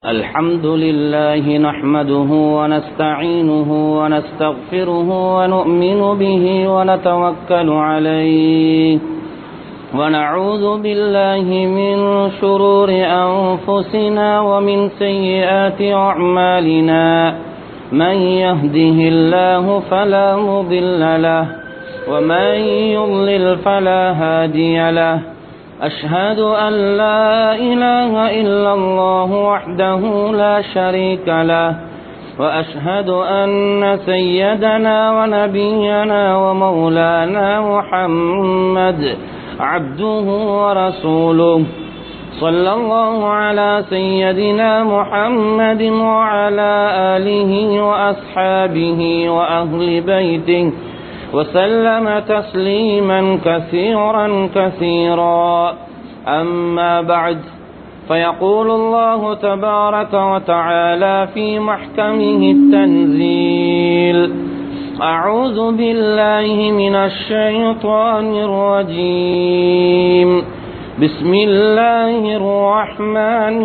الحمد لله نحمده ونستعينه ونستغفره ونؤمن به ونتوكل عليه ونعوذ بالله من شرور أنفسنا ومن سيئات أعمالنا من يهده الله فلا مضل له ومن يضلل فلا هادي له أشهد أن لا إله إلا الله وحده لا شريك له وأشهد أن سيدنا ونبينا ومولانا محمد عبده ورسوله صلى الله على سيدنا محمد وعلى آله وأصحابه وأهل بيته وسلم تسليما كثيرا كثيرا أما بعد فيقول الله تبارك وتعالى في محكمه التنزيل أعوذ بالله من الشيطان الرجيم بسم الله الرحمن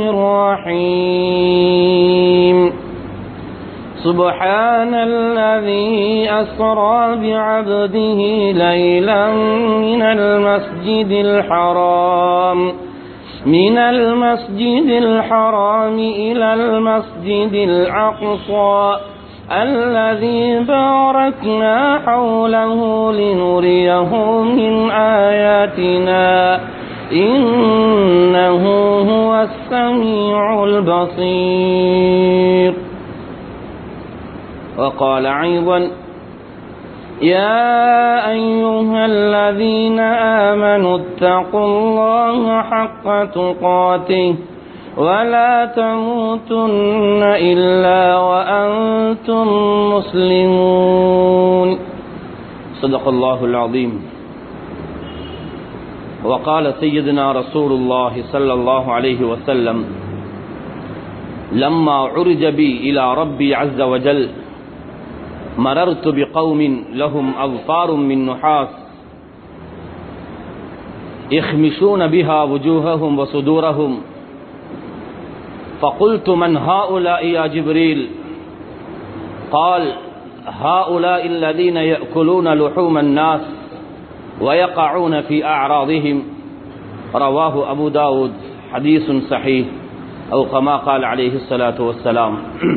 الرحيم سبحان الذي أسرى بعبده ليلا من المسجد الحرام من المسجد الحرام إلى المسجد الأقصى الذي باركنا حوله لنريه من آياتنا إنه هو السميع البصير وقال أيضا يا أيها الذين آمنوا اتقوا الله حق تقاته ولا تموتن إلا وأنتم مسلمون صدق الله العظيم وقال سيدنا رسول الله صلى الله عليه وسلم لما عرج بي إلى ربي عز وجل مررت بقوم لهم أظفار من نحاس يخمشون بها وجوههم وصدورهم فقلت من هؤلاء يا جبريل قال هؤلاء الذين يأكلون لحوم الناس ويقعون في أعراضهم رواه أبو داود حديث صحيح أو كما قال عليه الصلاة والسلام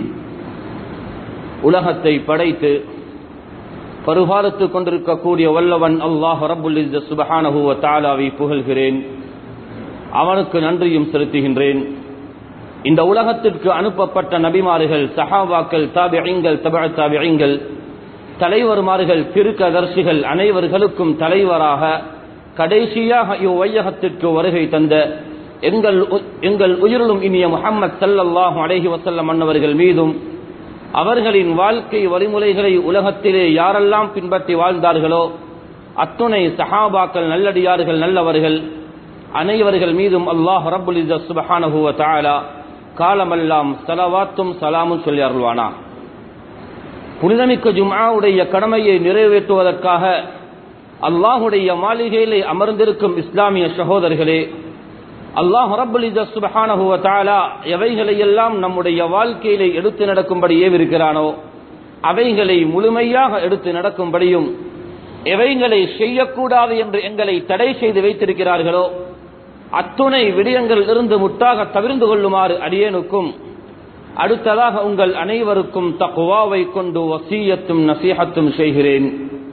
உலகத்தை படைத்து பருகாலத்துக் கொண்டிருக்கக்கூடிய வல்லவன் அல்லாஹ் ரபுல் சுபஹானஹுவ தாலாவை புகழ்கிறேன் அவனுக்கு நன்றியும் செலுத்துகின்றேன் இந்த உலகத்திற்கு அனுப்பப்பட்ட நபிமார்கள் சஹாபாக்கள் தாபியங்கள் தப தாபியங்கள் தலைவர்மார்கள் திருக்கதர்சிகள் அனைவர்களுக்கும் தலைவராக கடைசியாக இவ்வையகத்திற்கு வருகை தந்த எங்கள் எங்கள் உயிரிலும் இனிய முகம்மது சல்லல்லாஹு அலஹி வசல்லம் அன்னவர்கள் மீதும் அவர்களின் வாழ்க்கை வழிமுறைகளை உலகத்திலே யாரெல்லாம் பின்பற்றி வாழ்ந்தார்களோ அத்துணை சஹாபாக்கள் நல்லடியார்கள் நல்லவர்கள் அனைவர்கள் மீதும் அல்லாஹ் ரபுல் சுபஹானஹுவ தாலா காலமெல்லாம் சலவாத்தும் சலாமும் சொல்லி அருள்வானா புனிதமிக்க ஜும்ஆவுடைய கடமையை நிறைவேற்றுவதற்காக அல்லாஹுடைய மாளிகையிலே அமர்ந்திருக்கும் இஸ்லாமிய சகோதரர்களே அல்லாஹ் ரபுல் சுபஹானஹுவ தாலா எவைகளை எல்லாம் நம்முடைய வாழ்க்கையிலே எடுத்து நடக்கும்படி ஏவிருக்கிறானோ அவைகளை முழுமையாக எடுத்து நடக்கும்படியும் எவைகளை செய்யக்கூடாது என்று எங்களை தடை செய்து வைத்திருக்கிறார்களோ அத்துணை விடயங்கள் இருந்து முட்டாக தவிர்ந்து கொள்ளுமாறு அடியேனுக்கும் அடுத்ததாக உங்கள் அனைவருக்கும் தக்குவாவை கொண்டு வசீயத்தும் நசீகத்தும் செய்கிறேன்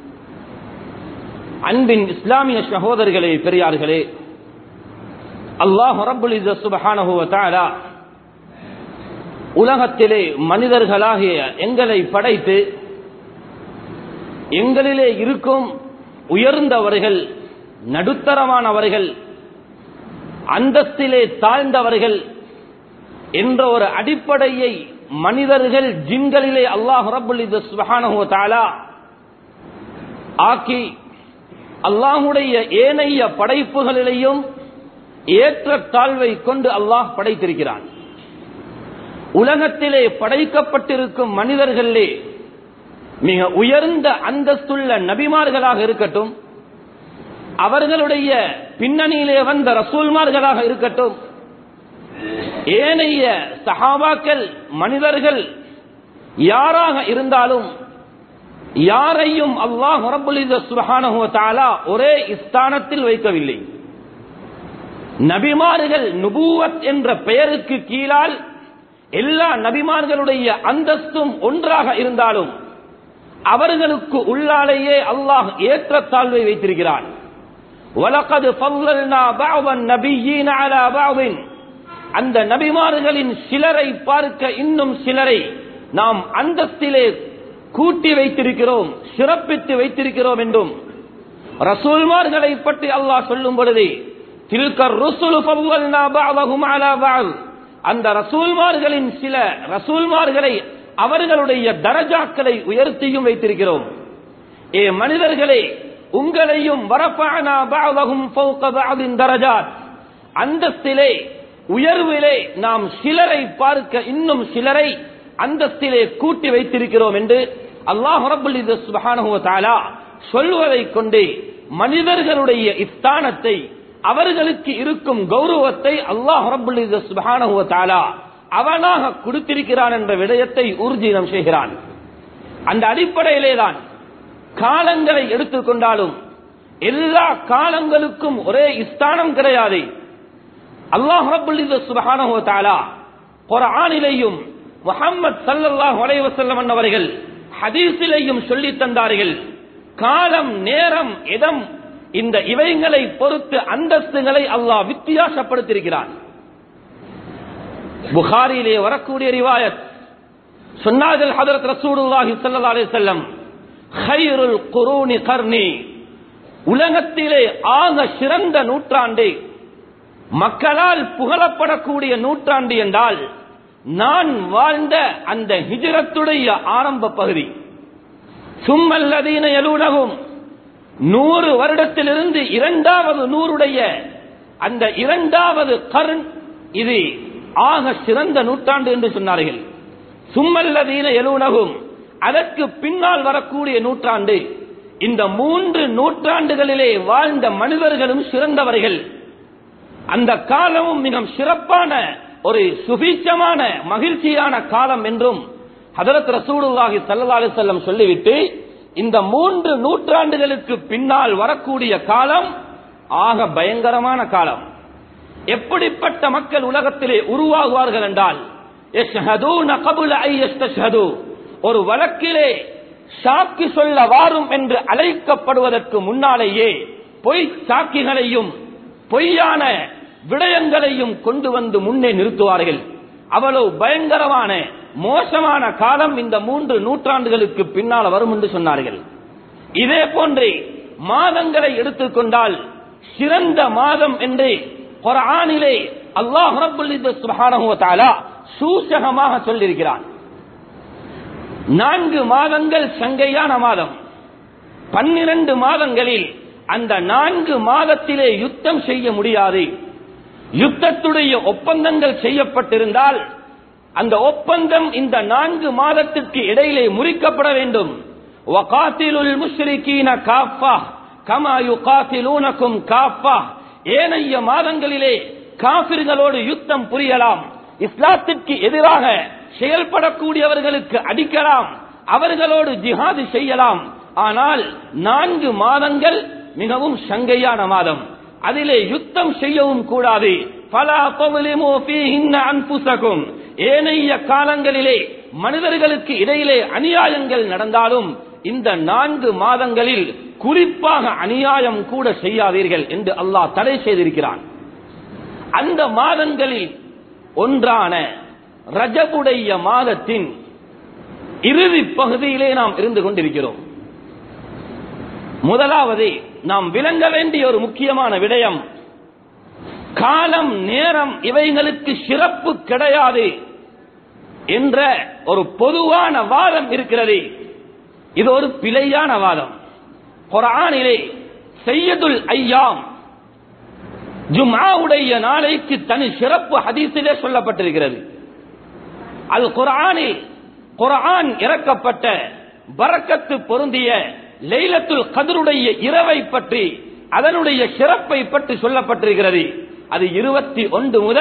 அன்பின் இஸ்லாமிய சகோதரர்களே பெரியார்களே அல்லாஹ் ரபுல் சுபஹானஹுவ தாலா உலகத்திலே மனிதர்களாகிய எங்களை படைத்து எங்களிலே இருக்கும் உயர்ந்தவர்கள் நடுத்தரமானவர்கள் அந்தஸ்திலே தாழ்ந்தவர்கள் என்ற ஒரு அடிப்படையை மனிதர்கள் ஜின்களிலே அல்லாஹ் ரபுல் சுபஹானஹுவ தாலா ஆக்கி அல்லாஹுடைய ஏனைய படைப்புகளிலேயும் ஏற்ற தாழ்வை கொண்டு அல்லாஹ் படைத்திருக்கிறான் உலகத்திலே படைக்கப்பட்டிருக்கும் மனிதர்களே மிக உயர்ந்த அந்தஸ்துள்ள நபிமார்களாக இருக்கட்டும் அவர்களுடைய பின்னணியிலே வந்த ரசூல்மார்களாக இருக்கட்டும் ஏனைய சஹாபாக்கள் மனிதர்கள் யாராக இருந்தாலும் யாரையும் அல்லாஹ் ரபுல் சுபஹானஹு தஆலா ஒரே ஸ்தானத்தில் வைக்கவில்லை நபிமார்கள் நுபுவத் என்ற பெயருக்கு கீழால் எல்லா நபிமார்களுடைய அந்தஸ்தும் ஒன்றாக இருந்தாலும் அவர்களுக்கு உள்ளாலேயே அல்லாஹ் ஏற்றத்தாழ்வை வைத்திருக்கிறான் وَلَقَدْ فَضَّلْنَا بَعْضَ النَّبِيِّينَ عَلَى بَعْضٍ அந்த நபிமார்களின் சிலரை பார்க்க இன்னும் சிலரை நாம் அந்தஸ்திலே கூட்டி வைத்திருக்கிறோம் சிறப்பித்து வைத்திருக்கிறோம் என்றும் ரசூல்மார்களை பற்றி அல்லாஹ் சொல்லும் பொழுது தில்கர் ருசுலு ஃபவ்வல்னா பஅதஹும் அலா பஅத் அந்த ரசூல்மார்களின் சில ரசூல்மார்களை அவர்களுடைய தரஜாக்களை உயர்த்தியும் வைத்திருக்கிறோம் ஏ மனிதர்களே உங்களையும் வரஃபஅனா பஅதஹும் ஃபௌக பஅதின் தரஜாத் அந்தஸ்திலே உயர்விலே நாம் சிலரை பார்க்க இன்னும் சிலரை அந்தஸ்திலே கூட்டி வைத்திருக்கிறோம் என்று அல்லாஹ் ரபுல் சுபஹானஹு வ தஆலா சொல்வதை கொண்டு மனிதர்களுடைய இஸ்தானத்தை அவர்களுக்கு இருக்கும் கௌரவத்தை அல்லாஹ் ரபுல் சுபஹானஹு வ தஆலா அவனாக கொடுத்திருக்கிறான் என்ற விடயத்தை ஊர்ஜிதம் செய்கிறான் அந்த அடிப்படையிலே தான் காலங்களை எடுத்துக்கொண்டாலும் எல்லா காலங்களுக்கும் ஒரே ஸ்தானம் கிடையாது அல்லாஹ் ரபுல் சுபஹானஹு வ தஆலா குர்ஆனிலேயும் முஹம்மது ஸல்லல்லாஹு அலைஹி வஸல்லம் அவர்கள் ஹதீஸிலேயும் சொல்லி தந்தார்கள் காலம் நேரம் இடம் இந்த இவைகளை பொறுத்து அந்தஸ்துகளை அல்லாஹ் வித்தியாசப்படுத்தியிருக்கிறான் புகாரியிலே வரக்கூடிய ரிவாயத் சொன்னார்கள் ஹதரத் ரசூலுல்லாஹி ஸல்லல்லாஹு அலைஹி வஸல்லம் ഖൈറുൽ ഖുറൂനി ഖർനി உலகத்திலே ஆக சிறந்த நூற்றாண்டு மக்களால் புகழப்படக்கூடிய நூற்றாண்டு என்றால் நான் வாழ்ந்த அந்த ஹிஜரத்துடைய ஆரம்ப பகுதி சும்மல்லதீன எலுனகும் நூறு வருடத்திலிருந்து இரண்டாவது நூறுடைய அந்த இரண்டாவது கருண் இது ஆக சிறந்த நூற்றாண்டு என்று சொன்னார்கள் சும்மல்லதீன எலுனகும் அதற்கு பின்னால் வரக்கூடிய நூற்றாண்டு இந்த மூன்று நூற்றாண்டுகளிலே வாழ்ந்த மனிதர்களும் சிறந்தவர்கள் அந்த காலமும் மிக சிறப்பான ஒரு சுபீட்சமான மகிழ்ச்சியான காலம் என்றும் ஹதரத் ரசூலுல்லாஹி ஸல்லல்லாஹு அலைஹி வஸல்லம் சொல்லிவிட்டு இந்த மூன்று நூற்றாண்டுகளுக்கு பின்னால் வரக்கூடிய காலம் ஆக பயங்கரமான காலம் எப்படிப்பட்ட மக்கள் உலகத்திலே உருவாகுவார்கள் என்றால் யஷ்ஹதூன கபுல ஐ யஸ்தஷ்ஹது ஒரு வழக்கிலே சாக்கி சொல்ல வாரும் என்று அழைக்கப்படுவதற்கு முன்னாலேயே பொய் சாக்கிகளையும் பொய்யான விடயங்களையும் கொண்டு வந்து முன்னே நிறுத்துவார்கள் அவ்வளவு பயங்கரமான மோசமான காலம் இந்த மூன்று நூற்றாண்டுகளுக்கு பின்னால் வரும் என்று சொன்னார்கள் இதே போன்று மாதங்களை எடுத்துக்கொண்டால் சிறந்த மாதம் என்று குர்ஆனிலே அல்லாஹ் ரப்பல் இஸ்ஸத் சுப்ஹானஹு வ தஆலா சூசகமாக சொல்லியிருக்கிறான் நான்கு மாதங்கள் சங்கையான மாதம் பன்னிரண்டு மாதங்களில் அந்த நான்கு மாதத்திலே யுத்தம் செய்ய முடியாது யுத்தத்துடைய ஒப்பந்தங்கள் செய்யப்பட்டிருந்தால் அந்த ஒப்பந்தம் இந்த நான்கு மாதத்திற்கு இடையிலே முறிக்கப்பட வேண்டும் وَقَاتِلُوا الْمُشْرِكِينَ كَافَّةً كَمَا يُقَاتِلُونَكُمْ كَافَّةً ஏனைய மாதங்களிலே காபிர்களோடு யுத்தம் புரியலாம் இஸ்லாத்திற்கு எதிராக செயல்படக்கூடியவர்களுக்கு அடிக்கலாம் அவர்களோடு ஜிஹாது செய்யலாம் ஆனால் நான்கு மாதங்கள் மிகவும் சங்கையான மாதம் அதிலே யுத்தம் செய்யவும் கூடாது பலா பவலிமோ ஃபீஹின்ன அன்புசகும் ஏனைய காலங்களிலே மனிதர்களுக்கு இடையிலே அநியாயங்கள் நடந்தாலும் இந்த நான்கு மாதங்களில் குறிப்பாக அநியாயம் கூட செய்யாதீர்கள் என்று அல்லாஹ் தடை செய்திருக்கிறான் அந்த மாதங்களில் ஒன்றான ரஜபுடைய மாதத்தின் இறுதி பகுதியிலே நாம் இருந்து கொண்டிருக்கிறோம் முதலாவது நாம் விளங்க வேண்டிய ஒரு முக்கியமான விடயம் காலம் நேரம் இவைகளுக்கு சிறப்பு கிடையாது என்ற ஒரு பொதுவான வாதம் இருக்கிறது இது ஒரு பிழையான வாதம் குரானிலே செய்யதுல் ஐயாம் ஜும்ஆவுடைய நாளைக்கு தனி சிறப்பு ஹதீஸிலே சொல்லப்பட்டிருக்கிறது அது குரானில் குரான் இறக்கப்பட்ட பரக்கத்து பொருந்திய லைலத்துல் கதருடைய இரவை பற்றி அதனுடைய சிறப்பை பற்றி சொல்லப்பட்டிருக்கிறது அது இருபத்தி ஒன்று முதல்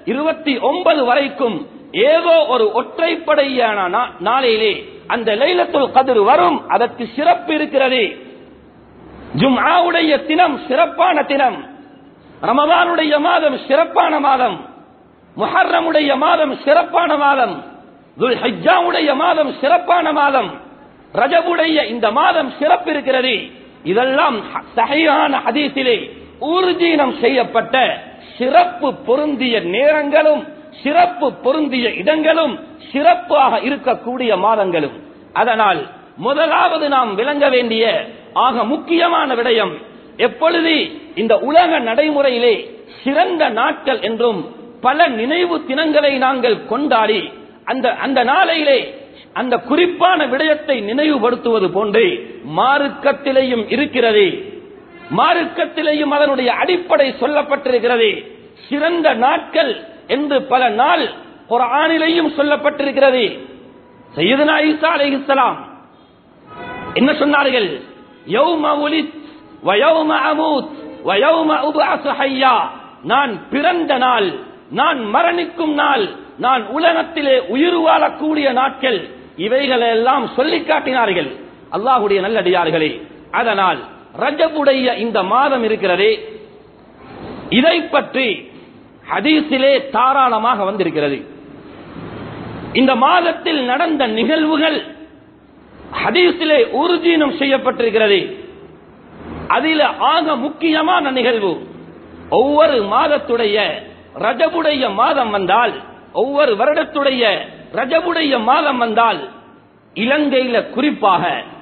இருபத்தி ஒன்பது வரைக்கும் ஏதோ ஒரு ஒற்றைப்படையான நா- நாளிலே அந்த லைலத்துல் கதிர் வரும் அதற்கு சிறப்பு இருக்கிறது ஜும்ஆவுடைய தினம் சிறப்பான தினம் ரமதானுடைய மாதம் சிறப்பான மாதம் முஹர்ரமுடைய மாதம் சிறப்பான மாதம் துல்ஹிஜ்ஜாவுடைய மாதம் சிறப்பான மாதம் ரஜபுடைய இந்த மாதம் சிறப்பு இருக்கிறது இதெல்லாம் ஹ- சஹீஹான ஹதீஸிலே ஊர்ஜீனம் செய்யப்பட்ட சிறப்பு பொருந்திய நேரங்களும் சிறப்பு பொருந்திய இடங்களும் சிறப்பாக இருக்கக்கூடிய மாதங்களும் அதனால் முதலாவது நாம் விளங்க வேண்டிய ஆக முக்கியமான விடயம் எப்பொழுது இந்த உலக நடைமுறையிலே சிறந்த நாட்கள் என்றும் பல நினைவு தினங்களை நாங்கள் கொண்டாடி அந்த அந்த நாளையிலே அந்த குறிப்பான விடயத்தை நினைவுபடுத்துவது போன்று மார்க்கத்திலேயும் இருக்கிறது மார்க்கத்திலேயும் அதனுடைய அடிப்படை சொல்லப்பட்டிருக்கிறது சிறந்த நாட்கள் என்று பல நாள் குர்ஆனிலேயும் சொல்லப்பட்டிருக்கிறது சையதுனா ஈசா அலைஹிஸ்ஸலாம் என்ன சொன்னார்கள் யௌம உலித் வயௌம அமூத் வயௌம உபஅஸு ஹய்யா நான் பிறந்த நாள் நான் மரணிக்கும் நாள் நான் உலகத்திலே உயிர் வாழக்கூடிய நாட்கள் இவைகளெல்லாம் சொல்லிக் காட்டினார்கள் அல்லாஹுடைய நல்லடியார்களே அதனால் ரஜபுடைய இந்த மாதம் இருக்கிறதே இதை பற்றி ஹதீஸிலே தாராளமாக வந்திருக்கிறது இந்த மாதத்தில் நடந்த நிகழ்வுகள் ஹதீஸிலே உறுதியினம் செய்யப்பட்டிருக்கிறது அதில் ஆக முக்கியமான நிகழ்வு ஒவ்வொரு மாதத்துடைய ரஜபுடைய மாதம் வந்தால் ஒவ்வொரு வருடத்துடைய ரஜபுடைய மாதம் வந்தால் இலங்கையில குறிப்பாக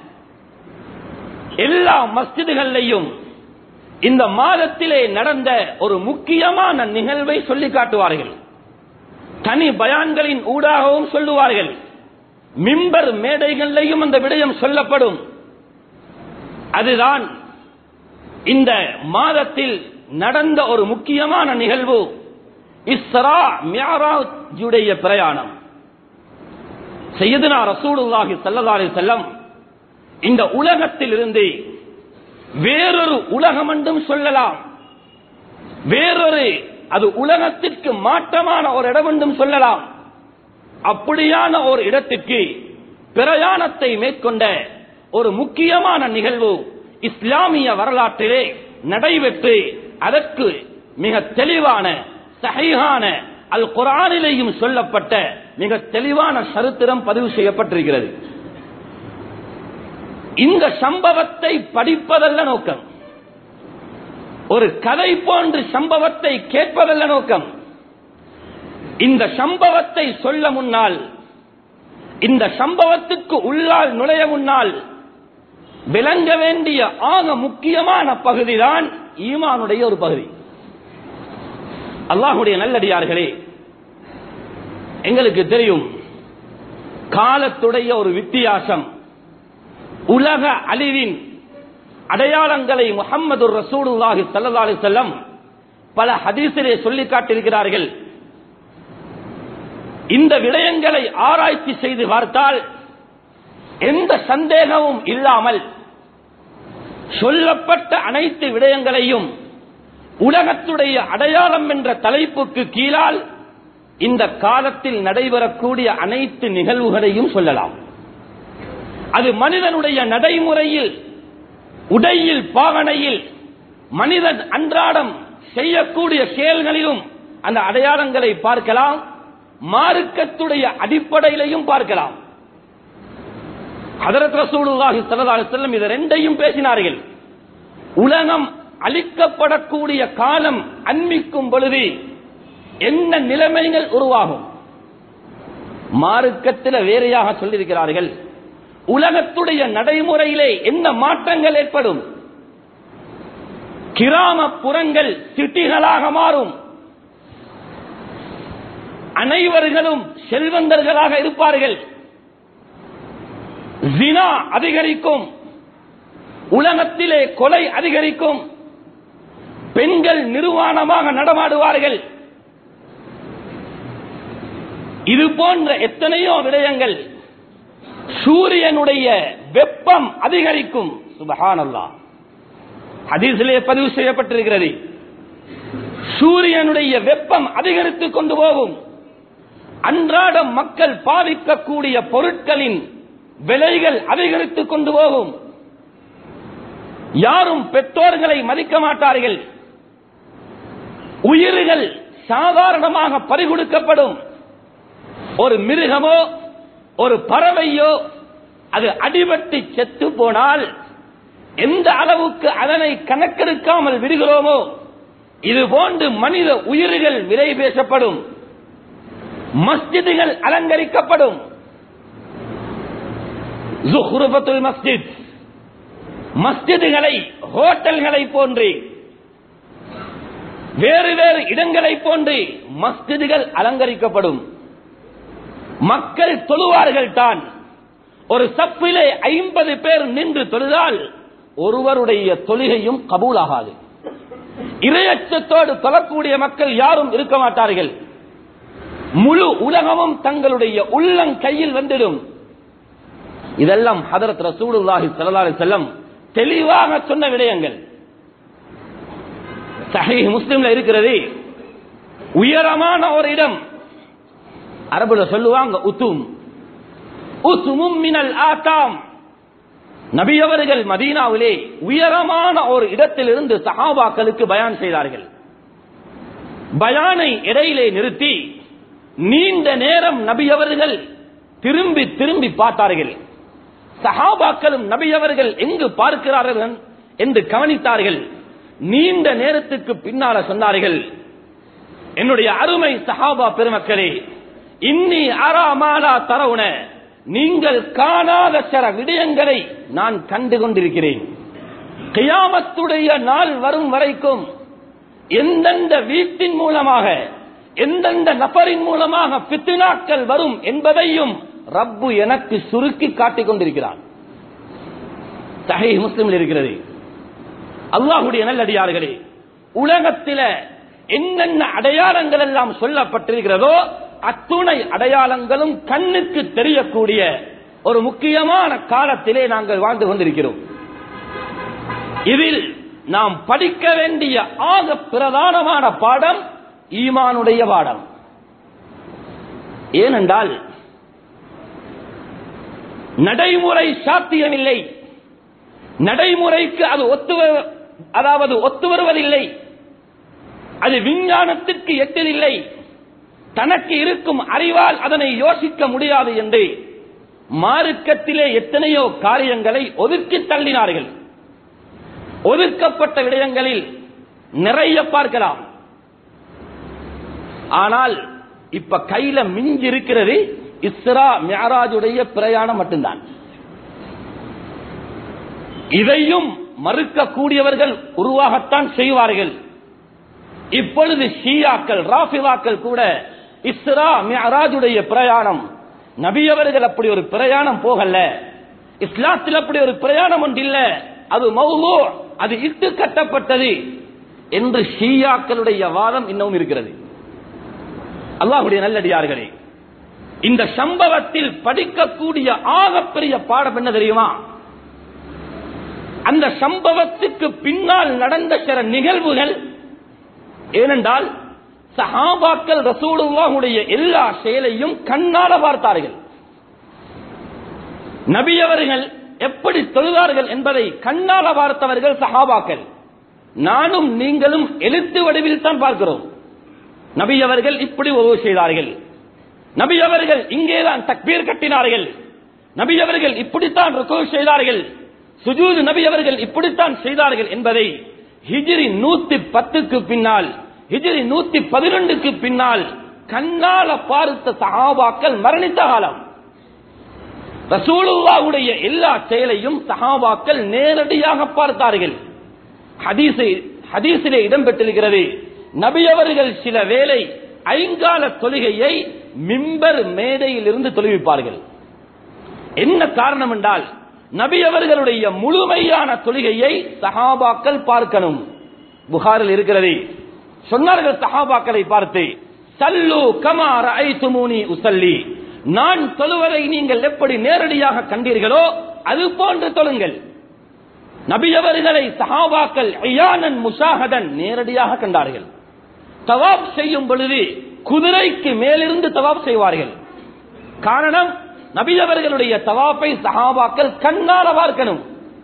எல்லா மஸ்ஜிதுகளிலையும் இந்த மாதத்திலே நடந்த ஒரு முக்கியமான நிகழ்வை சொல்லி காட்டுவார்கள் தனி பயான்களின் ஊடாகவும் சொல்லுவார்கள் மிம்பர் மேடைகளிலையும் அந்த விடயம் சொல்லப்படும் அதுதான் இந்த மாதத்தில் நடந்த ஒரு முக்கியமான நிகழ்வு இஸ்ரா மியாராஜுடைய பிரயாணம் செய்யதுனா ரசூலுல்லாஹி ஸல்லல்லாஹு அலைஹி வஸல்லம் இந்த உலகத்தில் இருந்து வேறொரு உலகம் என்றும் சொல்லலாம் வேறொரு அது உலகத்திற்கு மாற்றமான ஒரு இடம் என்றும் சொல்லலாம் அப்படியான ஒரு இடத்துக்கு பிரயாணத்தை மேற்கொண்ட ஒரு முக்கியமான நிகழ்வு இஸ்லாமிய வரலாற்றிலே நடைபெற்று அதற்கு மிக தெளிவான சஹீஹான அல் குரானிலேயும் சொல்லப்பட்ட மிக தெளிவான சரித்திரம் பதிவு செய்யப்பட்டிருக்கிறது இந்த சம்பவத்தை படிப்பதல்ல நோக்கம் ஒரு கதை போன்று சம்பவத்தை கேட்பதல்ல நோக்கம் இந்த சம்பவத்தை சொல்ல முன்னால் இந்த சம்பவத்துக்கு உள்ளால் நுழைய முன்னால் விளங்க வேண்டிய ஆக முக்கியமான பகுதிதான் ஈமானுடைய ஒரு பகுதி அல்லாஹுடைய நல்லடியார்களே எங்களுக்கு தெரியும் காலத்துடைய ஒரு வித்தியாசம் உலக அழிவின் அடையாளங்களை முகம்மது ரசூலுல்லாஹி ஸல்லல்லாஹு அலைஹி வஸல்லம் பல ஹதீஸிலே சொல்லி காட்டியிருக்கிறார்கள் இந்த விடயங்களை ஆராய்ச்சி செய்து பார்த்தால் எந்த சந்தேகமும் இல்லாமல் சொல்லப்பட்ட அனைத்து விடயங்களையும் உலகத்துடைய அடையாளம் என்ற தலைப்புக்கு கீழால் இந்த காலத்தில் நடைபெறக்கூடிய அனைத்து நிகழ்வுகளையும் சொல்லலாம் அது மனிதனுடைய நடைமுறையில் உடையில் பாவனையில் மனிதன் அன்றாடம் செய்யக்கூடிய செயல்களிலும் அந்த அடையாளங்களை பார்க்கலாம் மார்க்கத்துடைய அடிப்படையிலையும் பார்க்கலாம் ஹதரத் ரசூலுல்லாஹி ஸல்லல்லாஹு அலைஹி வஸல்லம் இது ரெண்டையும் பேசினார்கள் உலகம் அழிக்கப்படக்கூடிய காலம் அன்மிக்கும் பொழுது என்ன நிலைமைகள் உருவாகும் மார்க்கத்தில் வேறையாக சொல்லியிருக்கிறார்கள் உலகத்துடைய நடைமுறையிலே என்ன மாற்றங்கள் ஏற்படும் கிராமப்புறங்கள் சிட்டிகளாக மாறும் அனைவர்களும் செல்வந்தர்களாக இருப்பார்கள் ஜினா அதிகரிக்கும் உலகத்திலே கொலை அதிகரிக்கும் பெண்கள் நிர்வாணமாக நடமாடுவார்கள் இது போன்ற எத்தனையோ விடயங்கள் சூரியனுடைய வெப்பம் அதிகரிக்கும் சுபஹானல்லா ஹதீஸிலே பதிவு செய்யப்பட்டிருக்கிறது சூரியனுடைய வெப்பம் அதிகரித்துக் கொண்டு போகும் அன்றாட மக்கள் பாதிக்கக்கூடிய பொருட்களின் விலைகள் அதிகரித்துக் கொண்டு போகும் யாரும் பெற்றோர்களை மதிக்க மாட்டார்கள் உயிர்கள் சாதாரணமாக பறிகொடுக்கப்படும் ஒரு மிருகமோ ஒரு பறவையோ அது அடிபட்டு செத்து போனால் எந்த அளவுக்கு அதனை கணக்கெடுக்காமல் விடுகிறோமோ இது போன்று மனித உயிர்கள் விலை பேசப்படும் மஸ்ஜிதுகள் அலங்கரிக்கப்படும் ஜுஹ்ருபத்துல் மஸ்ஜித் மஸ்ஜிதுகளை ஹோட்டல்களை போன்று வேறு வேறு இடங்களை போன்று மஸ்ஜிதுகள் அலங்கரிக்கப்படும் மக்கள் தொழுவார்கள் தான் ஒரு சப்பிலே ஐம்பது பேர் நின்று தொழுதால் ஒருவருடைய தொழுகையும் கபூலாகாது இரையச்சத்தோடு தொழக்கூடிய மக்கள் யாரும் இருக்க மாட்டார்கள் முழு உலகமும் தங்களுடைய உள்ளங்கையில் வந்துடும் இதெல்லாம் ஹதரத் ரசூலுல்லாஹி ஸல்லல்லாஹு அலைஹி வஸல்லம் தெளிவாக சொன்ன விடயங்கள் சஹீஹ் முஸ்லிம்ல இருக்கிறது உயரமான ஒரு இடம் அரபுல சொல்லுவாங்க உத்தும் உத்துமும் மினல் ஆத்தாம் நபி அவர்கள் மதீனாவிலே உயரமான ஒரு இடத்திலிருந்து சஹாபாக்களுக்கு பயான் செய்தார்கள் பயானை இடையிலே நிறுத்தி நீண்ட நேரம் நபி அவர்கள் திரும்பி திரும்பி பார்த்தார்கள் சஹாபாக்களும் நபி அவர்கள் எங்கு பார்க்கிறார்கள் என்று கவனித்தார்கள் நீண்ட நேரத்துக்கு பின்னால சொன்னார்கள் என்னுடைய அருமை சஹாபா பெருமக்களே இன்னி அறாமாலா தரவுன நீங்கள் காணாத சில விடயங்களை நான் கண்டு கொண்டிருக்கிறேன் கியாமத்துடைய நாள் வரும் வரைக்கும் எந்தெந்த வீட்டின் மூலமாக எந்தெந்த நபரின் மூலமாக பித்தினாக்கள் வரும் என்பதையும் ரப்பு எனக்கு சுருக்கி காட்டிக் கொண்டிருக்கிறான் சஹி முஸ்லிமில் இருக்கிறது அல்லாஹுடைய நல்லடியார்களே உலகத்தில என்னென்ன அடையாளங்கள் எல்லாம் சொல்லப்பட்டிருக்கிறதோ அத்துணை அடையாளங்களும் கண்ணுக்கு தெரியக்கூடிய ஒரு முக்கியமான காலத்திலே நாங்கள் வாழ்ந்து கொண்டிருக்கிறோம் இதில் நாம் படிக்க வேண்டிய ஆக பிரதானமான பாடம் ஈமானுடைய பாடம் ஏனென்றால் நடைமுறை சாத்தியமில்லை நடைமுறைக்கு அது ஒத்து வ- அதாவது ஒத்து வருவதில்லை அது விஞ்ஞானத்திற்கு எட்டதில்லை தனக்கு இருக்கும் அறிவால் அதனை யோசிக்க முடியாது என்று மார்க்கத்திலே எத்தனையோ காரியங்களை ஒதுக்கி தள்ளினார்கள் ஒதுக்கப்பட்ட விடயங்களில் நிறைய பார்க்கலாம் ஆனால் இப்ப கையில மிஞ்சி இருக்கிறது இஸ்ரா மியராஜுடைய பிரயாணம் மட்டும்தான் இதையும் மறுக்கக்கூடியவர்கள் உருவாகத்தான் செய்வார்கள் இப்பொழுது ஷியாக்கள் ராஃபிதாக்கள் கூட இஸ்ரா மியராஜுடைய பிரயாணம் நபியவர்கள் அப்படி ஒரு பிரயாணம் போகல இஸ்லாத்தில் அப்படி ஒரு பிரயாணம் ஒன்று இல்ல அது மௌலு அது இட்டு கட்டப்பட்டது என்று ஷியாக்களுடைய வாதம் இன்னமும் இருக்கிறது அல்லாஹுடைய நல்லடியார்களே இந்த சம்பவத்தில் படிக்கக்கூடிய ஆகப்பெரிய பாடம் என்ன தெரியுமா அந்த சம்பவத்துக்கு பின்னால் நடந்த சில நிகழ்வுகள் ஏனென்றால் சஹாபாக்கள் ரசூலுல்லாஹுடைய எல்லா செயலையும் கண்ணால பார்த்தார்கள் நபி அவர்கள் எப்படி தொழுதார்கள் என்பதை கண்ணால பார்த்தவர்கள் சஹாபாக்கள் நானும் நீங்களும் எழுத்து வடிவில் தான் பார்க்கிறோம் நபி அவர்கள் இப்படி உதவு செய்தார்கள் நபி அவர்கள் இங்கேதான் தக்பீர் கட்டினார்கள் நபி அவர்கள் இப்படித்தான் ருக்கு செய்தார்கள் சுஜூது நபி அவர்கள் இப்படித்தான் செய்தார்கள் என்பதை ஹிஜ்ரி நூத்தி பத்துக்கு பின்னால் ஹிஜ்ரி நூத்தி பதினொன்றுக்கு பின்னால் கண்ணால பார்த்த சஹாபாக்கள் மரணித்த காலம் ரசூலுல்லாவுடைய எல்லா செயலையும் சஹாபாக்கள் நேரடியாக பார்த்தார்கள் ஹதீஸை ஹதீஸிலே இடம்பெற்றிருக்கிறது நபி அவர்கள் சில வேளை ஐங்கால தொழுகையை மிம்பர் மேடையில் இருந்து தொழுவிப்பார்கள் என்ன காரணம் என்றால் நபி அவர்களுடைய முழுமையான தொழுகையை சஹாபாக்கள் பார்க்கணும் புகாரில் இருக்கிறது சொன்னார்கள் சஹாபாக்களை பார்த்து சல்லு கமார ஐசுமூனி உசல்லி நான் தொழுவதை நீங்கள் எப்படி நேரடியாக கண்டீர்களோ அது போன்று தொழுங்கள் நபி அவர்களை சஹாபாக்கள் ஐயானன் முஷாஹதன் நேரடியாக கண்டார்கள் தவாப் செய்யும் பொழுது குதிரைக்கு மேலிருந்து தவாப் செய்வார்கள் காரணம் நபியவர்களுடைய தவாப்பை சஹாபாக்கள் கண்ணால பார்க்கணும்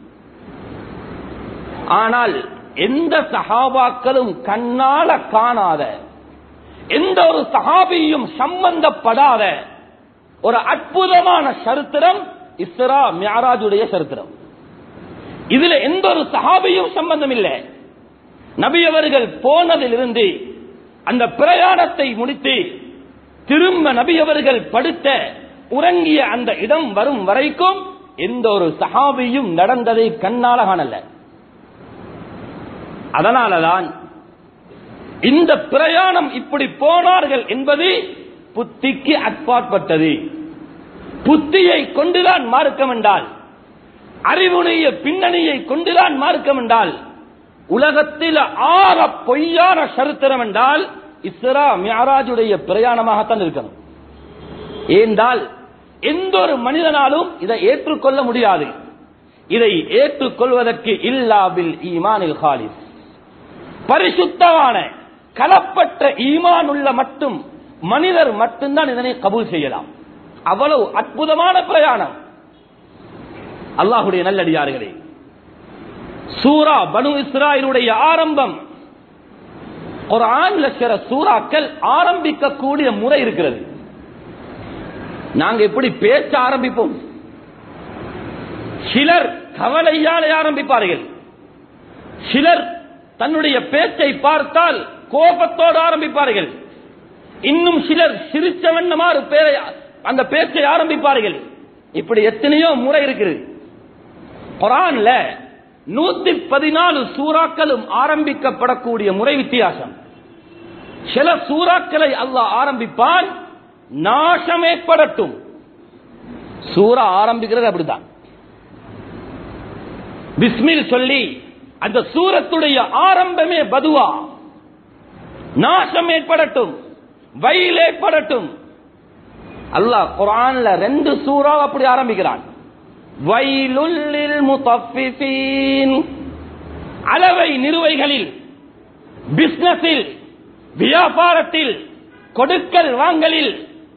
ஆனால் எந்த சஹாபாக்களும் கண்ணால காணாத எந்த ஒரு சஹாபியும் சம்பந்தப்படாத ஒரு அற்புதமான சரித்திரம் இஸ்ரா மியாராஜுடைய சரித்திரம் இதுல எந்த ஒரு சஹாபியும் சம்பந்தம் இல்லை நபி அவர்கள் போனதிலிருந்து அந்த பிரயாணத்தை முடித்து திரும்ப நபி அவர்கள் படுத்த உறங்கிய அந்த இடம் வரும் வரைக்கும் எந்த ஒரு சஹாபியும் நடந்ததை கண்ணால காணல அதனாலதான் இந்த பிரயாணம் இப்படி போனார்கள் என்பது புத்திக்கு அப்பாற்பட்டது புத்தியை கொண்டுதான் மார்க்கம் என்றால் அறிவுடைய பின்னணியை கொண்டுதான் மார்க்கம் என்றால் உலகத்தில் ஆற பொய்யான சரித்திரம் என்றால் இஸ்ரா மியாராஜுடைய பிரயாணமாகத்தான் இருக்கணும் ஏந்தால் எந்த ஒரு மனிதனாலும் இதை ஏற்றுக்கொள்ள முடியாது இதை ஏற்றுக்கொள்வதற்கு இல்லாவில் ஈமானில் ஹாலிஸ் பரிசுத்தமான கலப்பற்ற ஈமான் உள்ள மட்டும் மனிதர் மட்டும்தான் இதனை கபூல் செய்யலாம் அவ்வளவு அற்புதமான பிரயாணம் அல்லாஹுடைய நல்லடியார்களே சூரா பனு இஸ்ராயிலுடைய ஆரம்பம் ஒரு ஆண்ல சில சூறாக்கள் ஆரம்பிக்கக்கூடிய முறை இருக்கிறது நாங்க எப்படி பேச ஆரம்பிப்போம் சிலர் கவலையாலே ஆரம்பிப்பார்கள் சிலர் தன்னுடைய பேச்சை பார்த்தால் கோபத்தோடு ஆரம்பிப்பார்கள் இன்னும் சிலர் சிரிச்ச வண்ணமாறு பேரை அந்த பேச்சை ஆரம்பிப்பார்கள் இப்படி எத்தனையோ முறை இருக்கிறது குரான்ல நூத்தி பதினாலு சூறாக்களும் ஆரம்பிக்கப்படக்கூடிய முறை வித்தியாசம் சில சூறாக்களை அல்லாஹ் ஆரம்பிப்பான் நாசம் ஏற்படட்டும் சூறா ஆரம்பிக்கிறது அப்படிதான் பிஸ்மில் சொல்லி அந்த சூரத்துடைய ஆரம்பமே பதுவா நாசம் ஏற்படட்டும் வயல் ஏற்படட்டும் அல்லாஹ் குரான்ல ரெண்டு சூறா அப்படி ஆரம்பிக்கிறான் வயலுள்ளில் முத்தஃபிஃபீன் அளவை நிறுவைகளில் பிசினஸில் வியாபாரத்தில் கொடுக்கல் வாங்கலில்